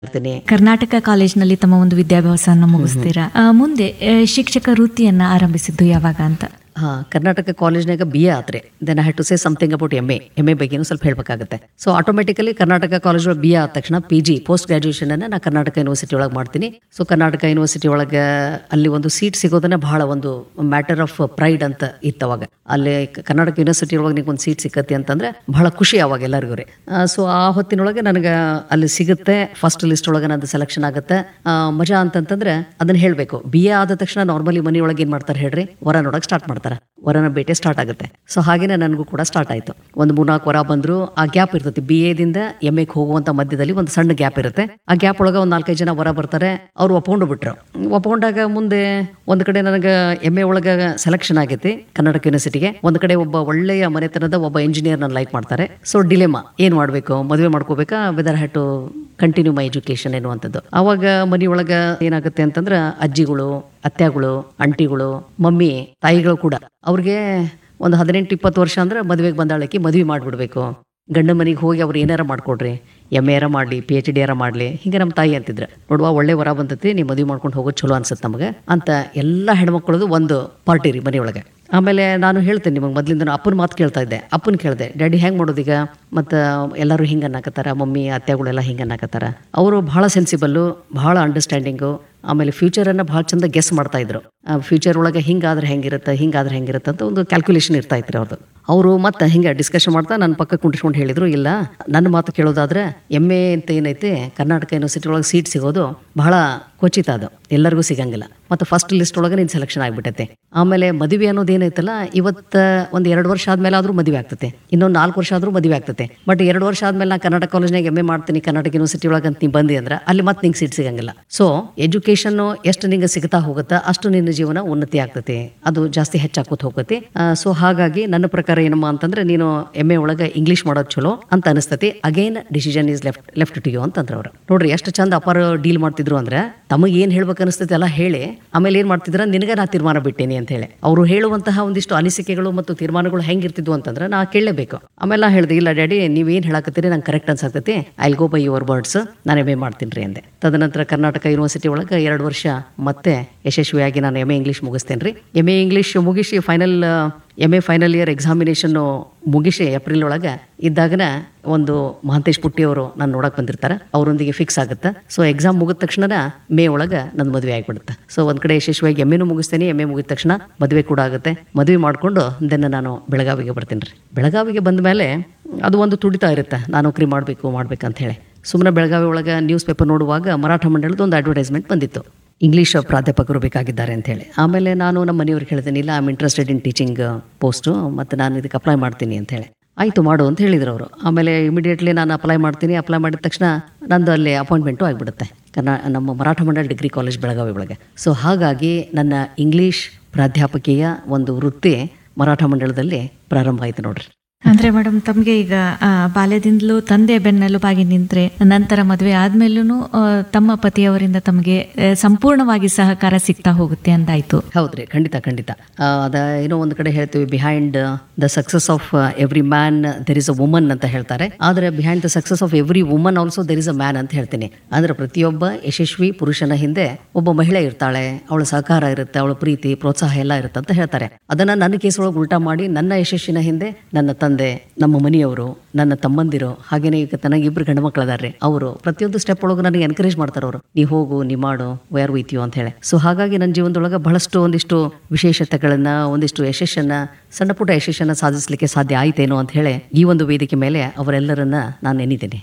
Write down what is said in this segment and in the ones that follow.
ಇರ್ತೀನಿ ಕರ್ನಾಟಕ ಕಾಲೇಜ್ನಲ್ಲಿ ತಮ್ಮ ಒಂದು ವಿದ್ಯಾಭ್ಯಾಸವನ್ನು ಮುಗಿಸ್ತೀರಾ ಆ, ಮುಂದೆ ಆ, ಶಿಕ್ಷಕ ವೃತ್ತಿಯನ್ನ ಆರಂಭಿಸಿದ್ದು ಯಾವಾಗ ಅಂತ ಹಾಂ ಕರ್ನಾಟಕ ಕಾಲೇಜ್ನಾಗ ಬಿ ಎ ಆತ್ರಿ then I had to say something about M A M A ಬಗ್ಗೆನೂ ಸ್ವಲ್ಪ ಹೇಳಬೇಕಾಗುತ್ತೆ ಸೊ ಆಟೋಮೆಟಿಕಲಿ ಕರ್ನಾಟಕ ಕಾಲೇಜ್ ಒಳಗೆ ಬಿ ಎ ಆದ ತಕ್ಷಣ ಪಿ ಜಿ ಪೋಸ್ಟ್ ಗ್ರಾಜುಯೇಷನ್ ಅನ್ನ ನಾನು ಕರ್ನಾಟಕ ಯೂನಿವರ್ಸಿಟಿ ಒಳಗೆ ಮಾಡ್ತೀನಿ ಸೊ ಕರ್ನಾಟಕ ಯೂನಿವರ್ಸಿಟಿ ಒಳಗೆ ಅಲ್ಲಿ ಒಂದು ಸೀಟ್ ಸಿಗೋದನ್ನ ಬಹಳ ಒಂದು ಮ್ಯಾಟರ್ ಆಫ್ ಪ್ರೈಡ್ ಅಂತ ಇತ್ತು ಅವಾಗ ಅಲ್ಲಿ ಕ- ಕರ್ನಾಟಕ ಯೂನಿವರ್ಸಿಟಿ ಒಳಗೆ ನಿಂಗೆ ಒಂದು ಸೀಟ್ ಸಿಕ್ಕತ್ತೆ ಅಂತಂದ್ರೆ ಬಹಳ ಖುಷಿ ಅವಾಗ ಎಲ್ಲರಿಗೂ ರೀ ಸೊ ಆ ಹೊತ್ತಿನೊಳಗೆ ನನಗೆ ಅಲ್ಲಿ ಸಿಗುತ್ತೆ ಫಸ್ಟ್ ಲಿಸ್ಟ್ ಒಳಗೆ ನಂದು ಸೆಲೆಕ್ಷನ್ ಆಗುತ್ತೆ ಆ, ಮಜಾ ಅಂತಂತಂದ್ರೆ ಅದನ್ನ ಹೇಳಬೇಕು ಬಿ ಎ ಆದ ತಕ್ಷಣ ನಾರ್ಮಲಿ ಮನೆಯೊಳಗೆ ಏನು ಮಾಡ್ತಾರೆ ಹೇಳ್ರಿ ವರ ನೋಡಕ್ಕೆ ಸ್ಟಾರ್ಟ್ ಮಾಡ್ತಾರೆ ವರನ ಭೇಟಿ ಸ್ಟಾರ್ಟ್ ಆಗುತ್ತೆ ಸೊ ಹಾಗೇನೆ ನನಗೂ ಕೂಡ ಸ್ಟಾರ್ಟ್ ಆಯಿತು ಒಂದು ಮೂರ್ನಾಲ್ಕು ವರ ಬಂದ್ರು ಆ ಗ್ಯಾಪ್ ಇರ್ತೈತಿ ಬಿ ಎದಿಂದ ಎಮ್ ಎಗೆ ಹೋಗುವಂತ ಮಧ್ಯದಲ್ಲಿ ಒಂದು ಸಣ್ಣ ಗ್ಯಾಪ್ ಇರುತ್ತೆ ಆ ಗ್ಯಾಪ್ ಒಳಗೆ ಒಂದು ನಾಲ್ಕೈದು ಜನ ವರ ಬರ್ತಾರೆ ಅವ್ರು ಒಪ್ಕೊಂಡು ಬಿಟ್ರು ಒಪ್ಕೊಂಡಾಗ ಮುಂದೆ ಒಂದು ಕಡೆ ನನಗೆ ಎಮ್ ಎ ಒಳಗೆ ಸೆಲೆಕ್ಷನ್ ಆಗೈತಿ ಕರ್ನಾಟಕ ಯೂನಿವರ್ಸಿಟಿಗೆ ಒಂದು ಕಡೆ ಒಬ್ಬ ಒಳ್ಳೆಯ ಮನೆತನದ ಒಬ್ಬ ಇಂಜಿನಿಯರ್ ನನ್ನ ಲೈಕ್ ಮಾಡ್ತಾರೆ ಸೊ ಡಿಲೆಮಾ ಏನು ಮಾಡಬೇಕು ಮದುವೆ ಮಾಡ್ಕೋಬೇಕಾ whether had to continue my education ಎನ್ನುವಂಥದ್ದು ಅವಾಗ ಮನೆಯೊಳಗೆ ಏನಾಗುತ್ತೆ ಅಂತಂದ್ರೆ ಅಜ್ಜಿಗಳು ಅತ್ತೆಗಳು ಅಂಟಿಗಳು ಮಮ್ಮಿ ತಾಯಿಗಳು ಕೂಡ ಅವ್ರಿಗೆ ಒಂದು ಹದಿನೆಂಟು ಇಪ್ಪತ್ತು ವರ್ಷ ಅಂದ್ರೆ ಮದುವೆಗೆ ಬಂದಾಳಕಿ ಮದುವೆ ಮಾಡಿಬಿಡ್ಬೇಕು ಗಂಡ ಮನೆಗೆ ಹೋಗಿ ಅವ್ರು ಏನಾರ ಮಾಡ್ಕೊಡ್ರಿ ಎಮ್ ಎರ ಮಾಡಲಿ ಪಿ ಎಚ್ ಡಿ ಯಾರ ಮಾಡಲಿ ಹಿಂಗೆ ನಮ್ಮ ತಾಯಿ ಅಂತಿದ್ರು ನೋಡುವ ಒಳ್ಳೆ ವರ ಬಂದತಿ ನೀವು ಮದುವೆ ಮಾಡ್ಕೊಂಡು ಹೋಗೋದು ಚಲೋ ಅನ್ಸುತ್ತೆ ನಮಗೆ ಅಂತ ಎಲ್ಲ ಹೆಣ್ಮಕ್ಳದು ಒಂದು ಪಾರ್ಟಿ ರೀ ಮನೆಯೊಳಗೆ ಆಮೇಲೆ ನಾನು ಹೇಳ್ತೇನೆ ನಿಮಗೆ ಮೊದಲಿಂದ ಅಪ್ಪನ ಮಾತು ಕೇಳ್ತಾ ಇದ್ದೆ ಅಪ್ಪನ ಕೇಳಿದೆ ಡ್ಯಾಡಿ ಹೆಂಗೆ ಮಾಡೋದೀಗ ಮತ್ತು ಎಲ್ಲರೂ ಹಿಂಗೆ ಅನ್ನಕತ್ತಾರ ಮಮ್ಮಿ ಅತ್ತೆಗಳೆಲ್ಲ ಹಿಂಗೆ ಅನ್ನಕತ್ತಾರ ಅವರು ಭಾಳ ಸೆನ್ಸಿಬಲ್ಲು ಭಾಳ ಅಂಡರ್ಸ್ಟ್ಯಾಂಡಿಂಗು ಆಮೇಲೆ ಫ್ಯೂಚರನ್ನು ಭಾಳ ಚಂದ ಗೆಸ್ ಮಾಡ್ತಾ ಇದ್ರು ಫ್ಯೂಚರ್ ಒಳಗೆ ಹಿಂಗಾದ್ರೆ ಹೆಂಗಿರುತ್ತೆ ಹಿಂಗಾದ್ರೆ ಹೆಂಗಿರುತ್ತೆ ಅಂತ ಒಂದು ಕ್ಯಾಲ್ಕುಲೇಷನ್ ಇರ್ತಾ ಇತ್ತು ಅವ್ರದ್ದು ಅವರು ಮತ್ತೆ ಹಿಂಗೆ ಡಿಸ್ಕಷನ್ ಮಾಡ್ತಾ ನನ್ನ ಪಕ್ಕ ಕುಂಡಿಸ್ಕೊಂಡು ಹೇಳಿದ್ರು ಇಲ್ಲ ನನ್ನ ಮಾತು ಕೇಳೋದಾದ್ರೆ ಎಮ್ ಎ ಅಂತ ಏನೈತೆ ಕರ್ನಾಟಕ ಯೂನಿವರ್ಸಿಟಿ ಒಳಗೆ ಸೀಟ್ ಸಿಗೋದು ಬಹಳ ಕ್ವಚಿತ ಅದು ಎಲ್ಲರಿಗೂ ಸಿಗಂಗಿಲ್ಲ ಮತ್ತು ಫಸ್ಟ್ ಲಿಸ್ಟ್ ಒಳಗೆ ನೀನು ಸೆಲೆಕ್ಷನ್ ಆಗಿಬಿಟ್ಟೈತೆ ಆಮೇಲೆ ಮದುವೆ ಅನ್ನೋದು ಏನೈತಲ್ಲ ಇವತ್ತು ಒಂದು ಎರಡು ವರ್ಷ ಆದ್ಮೇಲೆ ಆದರೂ ಮದುವೆ ಆಗ್ತೈತೆ ಇನ್ನೊಂದು ನಾಲ್ಕು ವರ್ಷ ಆದರೂ ಮದುವೆ ಆಗ್ತೈತೆ ಬಟ್ ಎರಡು ವರ್ಷ ಆದ್ಮೇಲೆ ನಾನು ಕರ್ನಾಟಕ ಕಾಲೇಜ್ನಾಗ ಎಮ್ ಎ ಮಾಡ್ತೀನಿ ಕರ್ನಾಟಕ ಯೂನಿವರ್ಸಿಟಿ ಒಳಗೆ ಅಂತ ನೀವು ಬಂದಿ ಅಂದ್ರೆ ಅಲ್ಲಿ ಮತ್ತೆ ನಿಂಗೆ ಸೀಟ್ ಸಿಗಂಗಿಲ್ಲ ಸೊ ಎಜುಕೇಶನ್ ಎಷ್ಟು ನಿಂಗೆ ಸಿಗ್ತಾ ಹೋಗುತ್ತಾ ಅಷ್ಟು ನಿನ್ನ ಜೀವನ ಉನ್ನತಿ ಆಗ್ತೈತಿ ಅದು ಜಾಸ್ತಿ ಹೆಚ್ಚಾಕೋತ ಹೋಗತಿ ಸೊ ಹಾಗಾಗಿ ನನ್ನ ಪ್ರಕಾರ ಏನಮ್ಮ ಅಂತಂದ್ರೆ ನೀನು ಎಮ್ ಎ ಒಳಗೆ ಇಂಗ್ಲೀಷ್ ಮಾಡೋದು ಚಲೋ ಅಂತ ಅನಿಸ್ತತಿ again decision is left left to you ಅಂತಂದ್ರೆ ಅವರು ನೋಡ್ರಿ ಎಷ್ಟು ಚಂದ ಅಪಾರ ಡೀಲ್ ಮಾಡ್ತಿದ್ರು ಅಂದ್ರೆ ತಮಗೆ ಏನು ಹೇಳ್ಬೇಕು ಅನಿಸ್ತೈತಿ ಎಲ್ಲ ಹೇಳಿ ಆಮೇಲೆ ಏನು ಮಾಡ್ತಿದ್ರ ನಿನಗೆ ನಾ ತೀರ್ಮಾನ ಬಿಟ್ಟೇನಿ ಅಂತ ಹೇಳಿ ಅವರು ಹೇಳುವಂತಹ ಒಂದಿಷ್ಟು ಅನಿಸಿಕೆಗಳು ಮತ್ತು ತೀರ್ಮಾನಗಳು ಹೆಂಗಿರ್ತಿದ್ವು ಅಂತಂದ್ರೆ ನಾ ಕೇಳಲೇಬೇಕು ಆಮೇಲೆ ನಾ ಹೇಳ್ದೆ ಇಲ್ಲ ಡ್ಯಾಡಿ ನೀವೇನು ಹೇಳಕತ್ತೀರಿ ನಂಗೆ ಕರೆಕ್ಟ್ ಅನ್ಸಕತ್ತೈತಿ I'll go by your words ನಾನು ಎಮ್ ಎ ಮಾಡ್ತೀನಿ ರೀ ಅಂದೆ ತದನಂತರ ಕರ್ನಾಟಕ ಯೂನಿವರ್ಸಿಟಿ ಒಳಗೆ ಎರಡು ವರ್ಷ ಮತ್ತೆ ಯಶಸ್ವಿಯಾಗಿ ನಾನು ಎಮ್ ಎ ಇಂಗ್ಲೀಷ್ ಮುಗಿಸ್ತೇನೆ ರೀ ಎಮ್ ಎ ಇಂಗ್ಲೀಷ್ ಮುಗಿಸಿ final M A final year ಎಕ್ಸಾಮಿನೇಷನ್ನು ಮುಗಿಸಿ ಏಪ್ರಿಲ್ ಒಳಗೆ ಇದ್ದಾಗನ ಒಂದು ಮಹಾಂತೇಶ್ ಪುಟ್ಟಿ ಅವರು ನಾನು ನೋಡಕ್ ಬಂದಿರ್ತಾರೆ ಅವರೊಂದಿಗೆ ಫಿಕ್ಸ್ ಆಗುತ್ತೆ ಸೊ ಎಕ್ಸಾಮ್ ಮುಗಿದ ತಕ್ಷಣ ಮೇ ಒಳಗೆ ನನ್ನ ಮದುವೆ ಆಗಿಬಿಡುತ್ತೆ ಸೊ ಒಂದು ಕಡೆ ಯಶಸ್ವಿಯಾಗಿ ಎಮ್ ಎನೂ ಮುಗಿಸ್ತೇನೆ ಎಮ್ ಎ ಮುಗಿದ ತಕ್ಷಣ ಮದುವೆ ಕೂಡ ಆಗುತ್ತೆ ಮದುವೆ ಮಾಡಿಕೊಂಡು ದೆನ್ ನಾನು ಬೆಳಗಾವಿಗೆ ಬರ್ತೀನಿ ರೀ ಬೆಳಗಾವಿಗೆ ಬಂದ ಮೇಲೆ ಅದು ಒಂದು ತುಡಿತಾ ಇರುತ್ತೆ ನಾನು ನೌಕರಿ ಮಾಡಬೇಕು ಮಾಡ್ಬೇಕಂತ ಹೇಳಿ ಸುಮ್ಮನೆ ಬೆಳಗಾವಿ ಒಳಗೆ ನ್ಯೂಸ್ ಪೇಪರ್ ನೋಡುವಾಗ ಮರಾಠ ಮಂಡಳದ ಒಂದು ಅಡ್ವರ್ಟೈಸ್ಮೆಂಟ್ ಬಂದಿತ್ತು ಇಂಗ್ಲೀಷ್ ಪ್ರಾಧ್ಯಾಪಕರು ಬೇಕಾಗಿದ್ದಾರೆ ಅಂತ ಹೇಳಿ ಆಮೇಲೆ ನಾನು ನಮ್ಮ ಮನೆಯವ್ರಿಗೆ ಹೇಳ್ತೀನಿ ಇಲ್ಲ I am interested in teaching post ಮತ್ತು ನಾನು ಇದಕ್ಕೆ ಅಪ್ಲೈ ಮಾಡ್ತೀನಿ ಅಂತ ಹೇಳಿ ಆಯಿತು ಮಾಡು ಅಂತ ಹೇಳಿದ್ರು ಅವರು ಆಮೇಲೆ ಇಮಿಡಿಯೇಟ್ಲಿ ನಾನು ಅಪ್ಲೈ ಮಾಡ್ತೀನಿ ಅಪ್ಲೈ ಮಾಡಿದ ತಕ್ಷಣ ನಂದು ಅಲ್ಲಿ ಅಪಾಯಿಂಟ್ಮೆಂಟು ಆಗಿಬಿಡುತ್ತೆ ಕನ್ನಡ ನಮ್ಮ ಮರಾಠ ಮಂಡಳ ಡಿಗ್ರಿ ಕಾಲೇಜ್ ಬೆಳಗಾವಿ ಒಳಗೆ ಸೊ ಹಾಗಾಗಿ ನನ್ನ ಇಂಗ್ಲೀಷ್ ಪ್ರಾಧ್ಯಾಪಕಿಯ ಒಂದು ವೃತ್ತಿ ಮರಾಠ ಮಂಡಳದಲ್ಲಿ ಪ್ರಾರಂಭ ಆಯಿತು ನೋಡ್ರಿ ಅಂದ್ರೆ ಮೇಡಮ್ ತಮಗೆ ಈಗ ಆ, ಬಾಲ್ಯದಿಂದಲೂ ತಂದೆ ಬೆನ್ನೆಲುಬಾಗಿ ನಿಂತ್ರೆ ನಂತರ ಮದುವೆ ಆದ್ಮೇಲೂ ತಮ್ಮ ಪತಿಯವರಿಂದ ತಮಗೆ ಆ, ಸಂಪೂರ್ಣವಾಗಿ ಸಹಕಾರ ಸಿಗ್ತಾ ಹೋಗುತ್ತೆ ಅಂದಾಯ್ತು ಹೌದ್ರಿ ಖಂಡಿತ ಖಂಡಿತ ಆ, ಅದ ಏನೋ ಒಂದು ಕಡೆ ಹೇಳ್ತೀವಿ behind the success of every man there is a woman ಅಂತ ಹೇಳ್ತಾರೆ ಆದರೆ behind the success of every woman also there is a man ಅಂತ ಹೇಳ್ತೀನಿ ಅಂದ್ರೆ ಪ್ರತಿಯೊಬ್ಬ ಯಶಸ್ವಿ ಪುರುಷನ ಹಿಂದೆ ಒಬ್ಬ ಮಹಿಳೆ ಇರ್ತಾಳೆ ಅವಳ ಸಹಕಾರ ಇರುತ್ತೆ ಅವಳ ಪ್ರೀತಿ ಪ್ರೋತ್ಸಾಹ ಎಲ್ಲ ಇರುತ್ತೆ ಅಂತ ಹೇಳ್ತಾರೆ ಅದನ್ನ ನನ್ನ ಕೇಸ್ ಒಳಗೆ ಉಲ್ಟಾ ಮಾಡಿ ನನ್ನ ಯಶಸ್ಸಿನ ಹಿಂದೆ ನನ್ನ ತಂದೆ ನಮ್ಮ ಮನೆಯವರು ನನ್ನ ತಮ್ಮಂದಿರು ಹಾಗೇನೆ ಈಗ ತನಗೆ ಇಬ್ರು ಗಂಡು ಮಕ್ಕಳದಾರ್ರಿ ಅವರು ಪ್ರತಿಯೊಂದು ಸ್ಟೆಪ್ ಒಳಗೆ ನನಗೆ ಎನ್ಕರೇಜ್ ಮಾಡ್ತಾರೆ ಅವರು ನೀ ಹೋಗು ನೀ ಮಾಡು ವೇರ್ ವಿತ್ ಯು ಅಂತ ಹೇಳಿ ಸೊ ಹಾಗಾಗಿ ನನ್ನ ಜೀವನದೊಳಗೆ ಬಹಳಷ್ಟು ಒಂದಿಷ್ಟು ವಿಶೇಷತೆಗಳನ್ನ ಒಂದಿಷ್ಟು ಯಶಸ್ಸನ್ನ ಸಣ್ಣ ಪುಟ್ಟ ಯಶಸ್ಸನ್ನ ಸಾಧಿಸಲಿಕ್ಕೆ ಸಾಧ್ಯ ಆಯ್ತೇನೋ ಅಂತ ಹೇಳಿ ಈ ಒಂದು ವೇದಿಕೆ ಮೇಲೆ ಅವರೆಲ್ಲರನ್ನ ನಾನು ನೆನಿದ್ದೀನಿ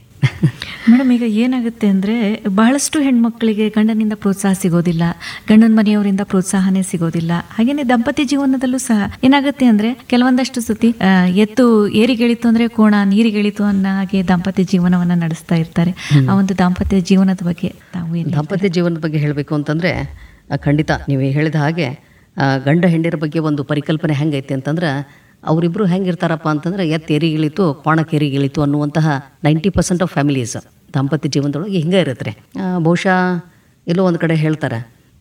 ಮೇಡಮ್ ಈಗ ಏನಾಗುತ್ತೆ ಅಂದ್ರೆ ಬಹಳಷ್ಟು ಹೆಣ್ಮಕ್ಳಿಗೆ ಗಂಡನಿಂದ ಪ್ರೋತ್ಸಾಹ ಸಿಗೋದಿಲ್ಲ ಗಂಡನ ಮನೆಯವರಿಂದ ಪ್ರೋತ್ಸಾಹನೇ ಸಿಗೋದಿಲ್ಲ ಹಾಗೇನೆ ದಂಪತಿ ಜೀವನದಲ್ಲೂ ಸಹ ಏನಾಗುತ್ತೆ ಅಂದ್ರೆ ಕೆಲವೊಂದಷ್ಟು ಸತಿ ಆ, ಎತ್ತು ಏರಿಗೆಳಿತು ಅಂದ್ರೆ ಕೋಣ ನೀರಿಗೆಳಿತು ಅನ್ನೋ ಹಾಗೆ ದಾಂಪತ್ಯ ಜೀವನವನ್ನ ನಡೆಸ್ತಾ ಇರ್ತಾರೆ ಆ ಒಂದು ದಾಂಪತ್ಯ ಜೀವನದ ಬಗ್ಗೆ ತಾವು ಏನು ದಾಂಪತ್ಯ ಜೀವನದ ಬಗ್ಗೆ ಹೇಳಬೇಕು ಅಂತಂದ್ರೆ ಆ, ಖಂಡಿತ ನೀವು ಹೇಳಿದ ಹಾಗೆ ಆ, ಗಂಡ ಹೆಂಡಿರ ಬಗ್ಗೆ ಒಂದು ಪರಿಕಲ್ಪನೆ ಹೆಂಗೈತೆ ಅಂತಂದ್ರೆ ಅವರಿಬ್ರು ಹೆಂಗಿರ್ತಾರಪ್ಪ ಅಂತಂದ್ರೆ ಎತ್ತು ಎರಿಗಿಳಿತು ಕೋಣಕ್ಕೆ ಎರಿಗಿಳಿತು ಅನ್ನುವಂತಹ ನೈಂಟಿ ಪರ್ಸೆಂಟ್ ಆಫ್ ಫ್ಯಾಮಿಲೀಸ್ ದಾಂಪತ್ಯ ಜೀವನದೊಳಗೆ ಹಿಂಗೆ ಇರುತ್ತೆ ರೀ ಆ, ಬಹುಶಃ ಎಲ್ಲೋ ಒಂದು ಕಡೆ ಹೇಳ್ತಾರೆ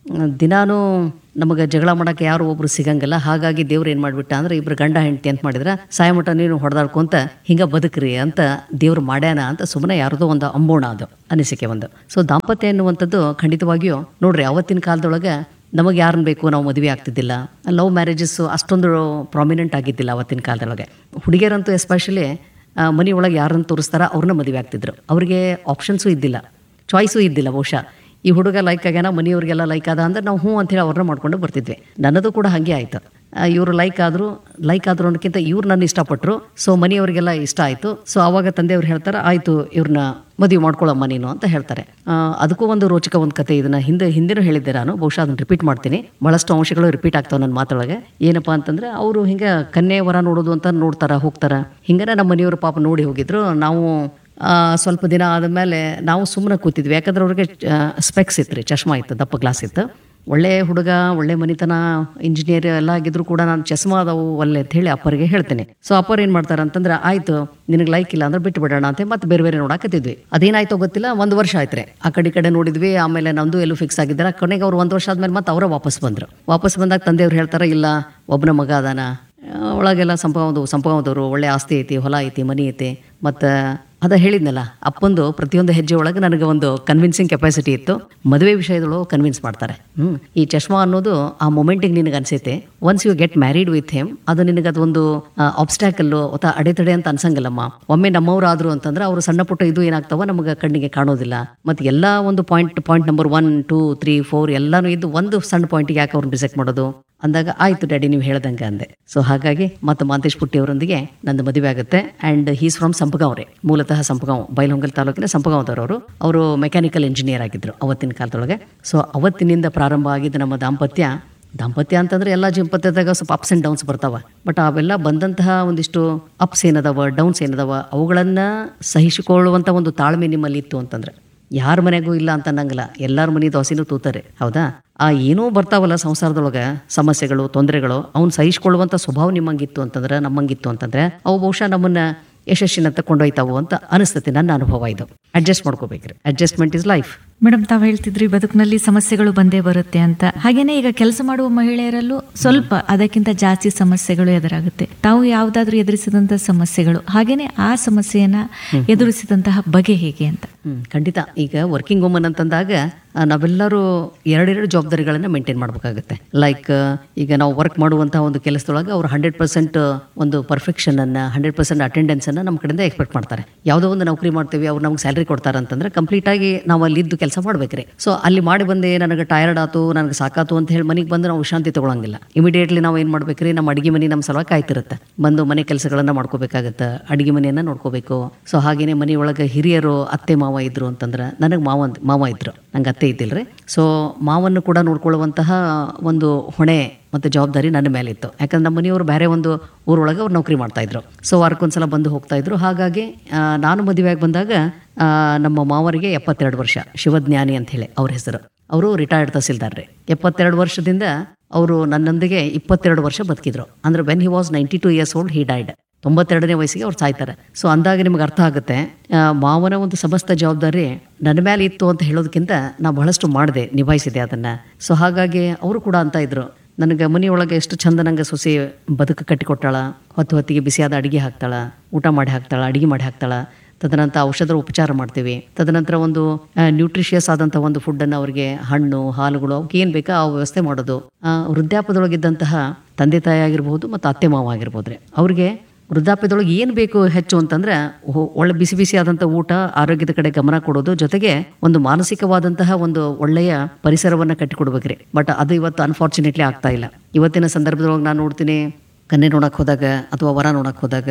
ದಿನಾನು ನಮಗೆ ಜಗಳ ಮಾಡೋಕೆ ಯಾರು ಒಬ್ರು ಸಿಗಂಗಿಲ್ಲ ಹಾಗಾಗಿ ದೇವ್ರು ಏನು ಮಾಡಿಬಿಟ್ಟ ಅಂದ್ರೆ ಇಬ್ರು ಗಂಡ ಹೆಂಡತಿ ಅಂತ ಮಾಡಿದ್ರೆ ಸಾಯಮಠ ನೀನು ಹೊಡೆದಾಡ್ಕೊಂತ ಹಿಂಗೆ ಬದುಕ್ರಿ ಅಂತ ದೇವ್ರು ಮಾಡ್ಯಾನ ಅಂತ ಸುಮ್ಮನೆ ಯಾರ್ದೋ ಒಂದು ಅಂಬೋಣ ಅದು ಅನಿಸಿಕೆ ಒಂದು ಸೊ ದಾಂಪತ್ಯ ಎನ್ನುವಂಥದ್ದು ಖಂಡಿತವಾಗಿಯೂ ನೋಡ್ರಿ ಅವತ್ತಿನ ಕಾಲದೊಳಗೆ ನಮಗೆ ಯಾರನ್ನ ಬೇಕು ನಾವು ಮದುವೆ ಆಗ್ತಿದ್ದಿಲ್ಲ ಲವ್ ಮ್ಯಾರೇಜಸ್ ಅಷ್ಟೊಂದು ಪ್ರಾಮಿನೆಂಟ್ ಆಗಿದ್ದಿಲ್ಲ ಅವತ್ತಿನ ಕಾಲದೊಳಗೆ ಹುಡುಗಿಯರಂತೂ ಎಸ್ಪೆಷಲಿ ಮನೆ ಒಳಗೆ ಯಾರನ್ನು ತೋರಿಸ್ತಾರ ಅವ್ರನ್ನ ಮದುವೆ ಆಗ್ತಿದ್ರು ಅವ್ರಿಗೆ ಆಪ್ಷನ್ಸು ಇದ್ದಿಲ್ಲ ಚಾಯ್ಸು ಇದ್ದಿಲ್ಲ ಬಹುಶಃ ಈ ಹುಡುಗ ಲೈಕ್ ಆಗ್ಯಾನ ಮನೆಯವ್ರಿಗೆಲ್ಲ ಲೈಕ್ ಆದ ಅಂದ್ರೆ ನಾವು ಹ್ಞೂ ಅಂತೇಳಿ ಅವ್ರನ್ನ ಮಾಡ್ಕೊಂಡು ಬರ್ತಿದ್ವಿ ನನ್ನದು ಕೂಡ ಹಾಗೆ ಆಯಿತು ಇವರು ಲೈಕ್ ಆದರು ಲೈಕ್ ಆದ್ರು ಅನ್ನೋಕ್ಕಿಂತ ಇವ್ರು ನನ್ನ ಇಷ್ಟಪಟ್ಟರು ಸೊ ಮನೆಯವರಿಗೆಲ್ಲ ಇಷ್ಟ ಆಯಿತು ಸೊ ಅವಾಗ ತಂದೆಯವ್ರು ಹೇಳ್ತಾರೆ ಆಯಿತು ಇವ್ರನ್ನ ಮದುವೆ ಮಾಡ್ಕೊಳ್ಳಮ್ಮ ನೀನು ಅಂತ ಹೇಳ್ತಾರೆ ಆ, ಅದಕ್ಕೂ ಒಂದು ರೋಚಕ ಒಂದು ಕತೆ ಇದನ್ನ ಹಿಂದೆ ಹಿಂದಿನೂ ಹೇಳಿದ್ದೆ ನಾನು ಬಹುಶಃ ಅದನ್ನ ರಿಪೀಟ್ ಮಾಡ್ತೀನಿ ಬಹಳಷ್ಟು ಅಂಶಗಳು ರಿಪೀಟ್ ಆಗ್ತಾವೆ ನನ್ನ ಮಾತೊಳಗೆ ಏನಪ್ಪಾ ಅಂತಂದ್ರೆ ಅವರು ಹಿಂಗೆ ಕನ್ಯೆ ವರ ನೋಡೋದು ಅಂತ ನೋಡ್ತಾರ ಹೋಗ್ತಾರ ಹಿಂಗನ ನಮ್ಮ ಮನೆಯವರು ಪಾಪ ನೋಡಿ ಹೋಗಿದ್ರು ನಾವು ಆ, ಸ್ವಲ್ಪ ದಿನ ಆದಮೇಲೆ ನಾವು ಸುಮ್ಮನೆ ಕೂತಿದ್ವಿ ಯಾಕಂದ್ರೆ ಅವ್ರಿಗೆ ಸ್ಪೆಕ್ಸ್ ಇತ್ತು ರೀ ಚಶ್ಮಾ ಇತ್ತು ದಪ್ಪ ಗ್ಲಾಸ್ ಇತ್ತು ಒಳ್ಳೆ ಹುಡುಗ ಒಳ್ಳೆ ಮನಿತನ ಇಂಜಿನಿಯರ್ ಎಲ್ಲ ಆಗಿದ್ರು ಕೂಡ ನಾನು ಚಸ್ಮಾ ಅದಾವು ಒಲ್ಲೆ ಅಂತ ಹೇಳಿ ಅಪ್ಪರಿಗೆ ಹೇಳ್ತೇನೆ ಸೊ ಅಪ್ಪರ್ ಏನು ಮಾಡ್ತಾರೆ ಅಂತಂದ್ರೆ ಆಯ್ತು ನಿನಗೆ ಲೈಕ್ ಇಲ್ಲ ಅಂದ್ರೆ ಬಿಟ್ಟು ಬಿಡೋಣ ಅಂತ ಮತ್ತೆ ಬೇರೆ ಬೇರೆ ನೋಡಾಕತ್ತಿದ್ವಿ ಅದೇನಾಯ್ತೋ ಗೊತ್ತಿಲ್ಲ ಒಂದು ವರ್ಷ ಆಯ್ತ್ರಿ ಆ ಕಡೆ ಈ ಕಡೆ ನೋಡಿದ್ವಿ ಆಮೇಲೆ ನಮ್ದು ಎಲ್ಲೂ ಫಿಕ್ಸ್ ಆಗಿದ್ದಾರೆ ಕೊನೆಗೆ ಅವ್ರು ಒಂದು ವರ್ಷ ಆದ್ಮೇಲೆ ಮತ್ತೆ ಅವರೇ ವಾಪಸ್ ಬಂದ್ರು ವಾಪಸ್ ಬಂದಾಗ ತಂದೆಯವ್ರು ಹೇಳ್ತಾರೆ ಇಲ್ಲ ಒಬ್ಬನ ಮಗ ಅದಾನ ಆ, ಒಳಗೆಲ್ಲ ಸಂಪವದು ಸಂಪವದವರು ಒಳ್ಳೆ ಆಸ್ತಿ ಐತಿ ಹೊಲ ಐತಿ ಮನಿ ಐತಿ ಮತ್ತು ಅದ ಹೇಳಿದ್ನಲ್ಲ ಅಪ್ಪಂದು ಪ್ರತಿಯೊಂದು ಹೆಜ್ಜೆ ಒಳಗೆ ನನಗೆ ಒಂದು ಕನ್ವಿನ್ಸಿಂಗ್ ಕೆಪಾಸಿಟಿ ಇತ್ತು ಮದುವೆ ವಿಷಯದೊಳಗೆ ಕನ್ವಿನ್ಸ್ ಮಾಡ್ತಾರೆ ಹ್ಮ್ ಈ ಚಶ್ಮಾ ಅನ್ನೋದು ಆ ಮೊಮೆಂಟಿಗೆ ನಿನಗೆ ಅನ್ಸೈತೆ once you get married with him ಅದು ನಿನಗೆ ಅದೊಂದು ಆಬ್ಸ್ಟ್ಯಾಕಲ್ಲು ಅಥವಾ ಅಡೆತಡೆ ಅಂತ ಅನ್ಸಂಗಿಲ್ಲಮ್ಮ ಒಮ್ಮೆ ನಮ್ಮವರಾದ್ರು ಅಂತಂದ್ರೆ ಅವರು ಸಣ್ಣ ಪುಟ್ಟ ಇದು ಏನಾಗ್ತಾವ ನಮಗೆ ಕಣ್ಣಿಗೆ ಕಾಣೋದಿಲ್ಲ ಮತ್ತು ಎಲ್ಲ ಒಂದು point point number one two three four ಎಲ್ಲಾನು ಇದ್ದು ಒಂದು ಸಣ್ಣ ಪಾಯಿಂಟಿಗೆ ಯಾಕೆ ಅವ್ರನ್ನ ರಿಸೆಕ್ಟ್ ಮಾಡೋದು ಅಂದಾಗ ಆಯ್ತು ಡ್ಯಾಡಿ ನೀವು ಹೇಳ್ದಂಗೆ ಅಂದೆ ಸೊ ಹಾಗಾಗಿ ಮತ್ತು ಮಾಂತೇಶ್ ಪುಟ್ಟಿಯವರೊಂದಿಗೆ ನಂದು ಮದುವೆ ಆಗುತ್ತೆ ಆ್ಯಂಡ್ ಹೀಸ್ ಫ್ರಮ್ ಸಂಪಗಾಂವ್ ರೀ ಮೂಲತಃ ಸಂಪಗಾಂವ್ ಬೈಲಹೊಂಗಲ್ ತಾಲೂಕಿನ ಸಂಪಗಾಂವ್ದವರು ಅವರು ಮೆಕ್ಯಾನಿಕಲ್ ಇಂಜಿನಿಯರ್ ಆಗಿದ್ರು ಅವತ್ತಿನ ಕಾಲದೊಳಗೆ ಸೊ ಅವತ್ತಿನಿಂದ ಪ್ರಾರಂಭ ಆಗಿದ್ದ ನಮ್ಮ ದಾಂಪತ್ಯ ದಾಂಪತ್ಯ ಅಂತಂದ್ರೆ ಎಲ್ಲ ಜಿಂಪತ್ಯದಾಗ ಸ್ವಲ್ಪ ಅಪ್ಸ್ ಆ್ಯಂಡ್ ಡೌನ್ಸ್ ಬರ್ತಾವ ಬಟ್ ಅವೆಲ್ಲ ಬಂದಂತಹ ಒಂದಿಷ್ಟು ಅಪ್ಸ್ ಏನದಾವ ಡೌನ್ಸ್ ಏನದಾವ ಅವುಗಳನ್ನು ಸಹಿಸಿಕೊಳ್ಳುವಂಥ ಒಂದು ತಾಳ್ಮೆ ನಿಮ್ಮಲ್ಲಿ ಇತ್ತು ಅಂತಂದ್ರೆ ಯಾರ ಮನೆಗೂ ಇಲ್ಲ ಅಂತ ಅನ್ನಂಗಿಲ್ಲ ಎಲ್ಲಾರ ಮನೆ ದೋಸೆನೂ ತೂತಾರೆ ಹೌದಾ ಆ ಏನೋ ಬರ್ತಾವಲ್ಲ ಸಂಸಾರದೊಳಗೆ ಸಮಸ್ಯೆಗಳು ತೊಂದರೆಗಳು ಅವ್ನು ಸಹಿಸ್ಕೊಳ್ಳುವಂಥ ಸ್ವಭಾವ ನಿಮ್ಮಂಗಿತ್ತು ಅಂತಂದ್ರೆ ನಮ್ಮಂಗಿತ್ತು ಅಂತಂದ್ರೆ ಅವು ಬಹುಶಃ ನಮ್ಮನ್ನ ಯಶಸ್ಸಿನತ್ತ ಕೊಂಡೊಯ್ತಾವು ಅಂತ ಅನಿಸ್ತತಿ ನನ್ನ ಅನುಭವ ಇದು ಅಡ್ಜಸ್ಟ್ ಮಾಡ್ಕೋಬೇಕ್ರಿ ಅಡ್ಜಸ್ಟ್ಮೆಂಟ್ ಇಸ್ ಲೈಫ್ ಮೇಡಮ್ ತಾವು ಹೇಳ್ತಿದ್ರಿ ಬದುಕಿನಲ್ಲಿ ಸಮಸ್ಯೆಗಳು ಬಂದೇ ಬರುತ್ತೆ ಅಂತ ಹಾಗೇನೆ ಈಗ ಕೆಲಸ ಮಾಡುವ ಮಹಿಳೆಯರಲ್ಲೂ ಸ್ವಲ್ಪ ಅದಕ್ಕಿಂತ ಜಾಸ್ತಿ ಸಮಸ್ಯೆಗಳು ಎದುರಾಗುತ್ತೆ ತಾವು ಯಾವುದಾದ್ರೂ ಎದುರಿಸಿದಂತಹ ಸಮಸ್ಯೆಗಳು ಹಾಗೇನೆ ಆ ಸಮಸ್ಯೆಯನ್ನ ಎದುರಿಸಿದಂತಹ ಬಗೆ ಹೇಗೆ ಅಂತ ಹ್ಮ್ ಖಂಡಿತ ಈಗ ವರ್ಕಿಂಗ್ ವುಮನ್ ಅಂತಂದಾಗ ಆ, ನಾವೆಲ್ಲರೂ ಎರಡೆರಡು ಜವಾಬ್ದಾರಿಗಳನ್ನು ಮೇಂಟೈನ್ ಮಾಡಬೇಕಾಗುತ್ತೆ ಲೈಕ್ ಈಗ ನಾವು ವರ್ಕ್ ಮಾಡುವಂತಹ ಒಂದು ಕೆಲಸದೊಳಗೆ ಅವ್ರು ಹಂಡ್ರೆಡ್ ಪರ್ಸೆಂಟ್ ಒಂದು ಪರ್ಫೆಕ್ಷನ್ ಅನ್ನ ಹಂಡ್ರೆಡ್ ಪರ್ಸೆಂಟ್ ಅಟೆಂಡೆನ್ಸ್ ಅನ್ನ ನಮ್ಮ ಕಡೆಯಿಂದ ಎಕ್ಸ್ಪೆಕ್ಟ್ ಮಾಡ್ತಾರೆ ಯಾವುದೋ ಒಂದು ನೌಕರಿ ಮಾಡ್ತೀವಿ ಅವ್ರು ನಮ್ಗೆ ಸ್ಯಾಲ್ರಿ ಕೊಡ್ತಾರೆ ಅಂತಂದ್ರೆ ಕಂಪ್ಲೀಟ್ ಆಗಿ ನಾವು ಅಲ್ಲಿ ಇದ್ದು ಕೆಲಸ ಮಾಡ್ಬೇಕ್ರಿ ಸೊ ಅಲ್ಲಿ ಮಾಡಿ ಬಂದೆ ನನಗೆ ಟಯರ್ಡ್ ಆತು ನನಗೆ ಸಾಕಾತು ಅಂತ ಹೇಳಿ ಮನೆಗೆ ಬಂದು ನಾವು ವಿಶ್ರಾಂತಿ ತಗೊಳಂಗಿಲ್ಲ ಇಮಿಡಿಯೇಟ್ಲಿ ನಾವು ಏನು ಮಾಡ್ಬೇಕ್ರಿ ನಮ್ಮ ಅಡಿಗೆ ಮನೆ ನಮ್ಮ ಸಲುವಾಗಿ ಕಾಯ್ತಿರುತ್ತೆ ಬಂದು ಮನೆ ಕೆಲಸಗಳನ್ನ ಮಾಡ್ಕೋಬೇಕಾಗತ್ತೆ ಅಡಿಗೆ ಮನೆಯನ್ನ ನೋಡ್ಕೋಬೇಕು ಸೊ ಹಾಗೇನೆ ಮನೆಯೊಳಗೆ ಹಿರಿಯರು ಅತ್ತೆ ಮಾವ ಇದ್ರು ಅಂತಂದ್ರೆ ನನಗೆ ಮಾವ ಅಂತ- ಮಾವ ಇದ್ರು ನಂಗೆ ಅತ್ತೆ ಇದ್ದಿಲ್ರಿ ಸೊ ಮಾವನ್ನು ಕೂಡ ನೋಡ್ಕೊಳ್ಳುವಂತಹ ಒಂದು ಹೊಣೆ ಮತ್ತು ಜವಾಬ್ದಾರಿ ನನ್ನ ಮೇಲೆ ಇತ್ತು ಯಾಕಂದ್ರೆ ನಮ್ಮ ಮನೆಯವರು ಬೇರೆ ಒಂದು ಊರೊಳಗೆ ಅವ್ರು ನೌಕರಿ ಮಾಡ್ತಾ ಇದ್ರು ಸೊ ವಾರಕ್ಕೊಂದ್ಸಲ ಬಂದು ಹೋಗ್ತಾ ಇದ್ರು ಹಾಗಾಗಿ ಆ, ನಾನು ಮದುವೆಯಾಗಿ ಬಂದಾಗ ಆ, ನಮ್ಮ ಮಾವರಿಗೆ ಎಪ್ಪತ್ತೆರಡು ವರ್ಷ ಶಿವಜ್ಞಾನಿ ಅಂತ ಹೇಳಿ ಅವ್ರ ಹೆಸರು ಅವರು ರಿಟೈರ್ಡ್ ತಹಸೀಲ್ದಾರ್ ರೀ ಎಪ್ಪತ್ತೆರಡು ವರ್ಷದಿಂದ ಅವರು ನನ್ನೊಂದಿಗೆ ಇಪ್ಪತ್ತೆರಡು ವರ್ಷ ಬದುಕಿದ್ರು ಅಂದ್ರೆ when he was ninety two years old he died ತೊಂಬತ್ತೆರಡನೇ ವಯಸ್ಸಿಗೆ ಅವ್ರು ಸಾಯ್ತಾರೆ ಸೊ ಅಂದಾಗ ನಿಮ್ಗೆ ಅರ್ಥ ಆಗುತ್ತೆ ಆ, ಮಾವನ ಒಂದು ಸಮಸ್ತ ಜವಾಬ್ದಾರಿ ನನ್ನ ಮೇಲೆ ಇತ್ತು ಅಂತ ಹೇಳೋದಕ್ಕಿಂತ ನಾ ಬಹಳಷ್ಟು ಮಾಡಿದೆ ನಿಭಾಯಿಸಿದೆ ಅದನ್ನ ಸೊ ಹಾಗಾಗಿ ಅವರು ಕೂಡ ಅಂತ ಇದ್ರು ನನಗೆ ಮನೆಯೊಳಗೆ ಎಷ್ಟು ಚಂದ ನಂಗೆ ಸೊಸೆ ಬದುಕು ಕಟ್ಟಿಕೊಟ್ಟಾಳ ಹೊತ್ತು ಹೊತ್ತಿಗೆ ಬಿಸಿಯಾದ ಅಡಿಗೆ ಹಾಕ್ತಾಳ ಊಟ ಮಾಡಿ ಹಾಕ್ತಾಳ ಅಡಿಗೆ ಮಾಡಿ ಹಾಕ್ತಾಳ ತದನಂತರ ಔಷಧದ ಉಪಚಾರ ಮಾಡ್ತೀವಿ ತದನಂತರ ಒಂದು ನ್ಯೂಟ್ರಿಷಿಯಸ್ ಆದಂಥ ಒಂದು ಫುಡ್ಡನ್ನು ಅವರಿಗೆ ಹಣ್ಣು ಹಾಲುಗಳು ಅವಕ್ಕೆ ಏನು ಬೇಕೋ ಆ ವ್ಯವಸ್ಥೆ ಮಾಡೋದು ಆ, ವೃದ್ಧಾಪ್ಯದೊಳಗಿದ್ದಂತಹ ತಂದೆ ತಾಯಿ ಆಗಿರ್ಬೋದು ಮತ್ತು ಅತ್ತೆ ಮಾವ ಆಗಿರ್ಬೋದು ರೀ ಅವ್ರಿಗೆ ವೃದ್ಧಾಪ್ಯದೊಳಗೆ ಏನು ಬೇಕು ಹೆಚ್ಚು ಅಂತಂದ್ರೆ ಒ- ಒಳ್ಳೆ ಬಿಸಿ ಬಿಸಿ ಆದಂಥ ಊಟ ಆರೋಗ್ಯದ ಕಡೆ ಗಮನ ಕೊಡೋದು ಜೊತೆಗೆ ಒಂದು ಮಾನಸಿಕವಾದಂತಹ ಒಂದು ಒಳ್ಳೆಯ ಪರಿಸರವನ್ನು ಕಟ್ಟಿಕೊಡ್ಬೇಕ್ರಿ ಬಟ್ ಅದು ಇವತ್ತು ಅನ್ಫಾರ್ಚುನೇಟ್ಲಿ ಆಗ್ತಾ ಇಲ್ಲ ಇವತ್ತಿನ ಸಂದರ್ಭದೊಳಗೆ ನಾನು ನೋಡ್ತೀನಿ ಕನ್ನೆ ನೋಡಕ್ಕೆ ಹೋದಾಗ ಅಥವಾ ವರ ನೋಡಕ್ಕೆ ಹೋದಾಗ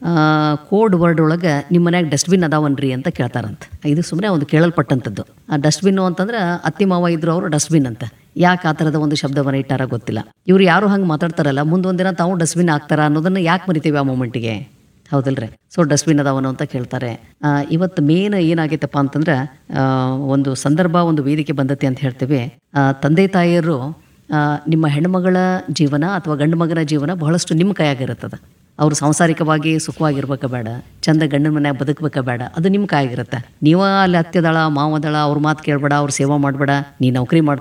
ಕೋಡ್ ವರ್ಡ್ ಒಳಗೆ ನಿಮ್ಮ ಮನ್ಯಾಗ ಡಸ್ಟ್ಬಿನ್ ಅದಾವನ್ರಿ ಅಂತ ಕೇಳ್ತಾರಂತ ಇದು ಸುಮ್ಮನೆ ಒಂದು ಕೇಳಲ್ಪಟ್ಟಂಥದ್ದು ಆ ಡಸ್ಟ್ಬಿನ್ನು ಅಂತಂದ್ರೆ ಅತ್ತಿ ಮಾವ ಇದ್ರು ಅವರು ಡಸ್ಟ್ಬಿನ್ ಅಂತ ಯಾಕೆ ಆ ಥರದ ಒಂದು ಶಬ್ದವನ್ನು ಇಟ್ಟಾರ ಗೊತ್ತಿಲ್ಲ ಇವ್ರು ಯಾರು ಹಂಗೆ ಮಾತಾಡ್ತಾರಲ್ಲ ಮುಂದೊಂದಿನ ತಾವು ಡಸ್ಟ್ಬಿನ್ ಹಾಕ್ತಾರ ಅನ್ನೋದನ್ನ ಯಾಕೆ ಮರಿತೀವಿ ಆ ಮೂಮೆಂಟಿಗೆ ಹೌದಲ್ರಿ ಸೊ ಡಸ್ಟ್ಬಿನ್ ಅದಾವನು ಅಂತ ಕೇಳ್ತಾರೆ ಆ, ಇವತ್ತು ಮೇನ್ ಏನಾಗೈತಪ್ಪ ಅಂತಂದ್ರೆ ಆ, ಒಂದು ಸಂದರ್ಭ ಒಂದು ವೇದಿಕೆ ಬಂದತಿ ಅಂತ ಹೇಳ್ತೀವಿ ಆ, ತಂದೆ ತಾಯಿಯರು ಆ, ನಿಮ್ಮ ಹೆಣ್ಮಗಳ ಜೀವನ ಅಥವಾ ಗಂಡು ಮಗನ ಜೀವನ ಬಹಳಷ್ಟು ನಿಮ್ಮ ಕೈಯಾಗಿರುತ್ತದೆ ಅವರು ಸಾಂಸಾರಿಕವಾಗಿ ಸುಖವಾಗಿರ್ಬೇಕ ಬೇಡ ಚಂದ ಗಂಡನ ಮನ್ಯಾಗ ಬದುಕಬೇಕ ಬೇಡ ಅದು ನಿಮ್ಮ ಕೈಯಾಗಿರುತ್ತೆ ನೀವ ಅಲ್ಲಿ ಅತ್ತೆದಳ ಮಾವದಳ ಅವ್ರ ಮಾತು ಕೇಳಬೇಡ ಅವ್ರ ಸೇವಾ ಮಾಡಬೇಡ ನೀ ನೌಕರಿ ಮಾಡ್ತಿ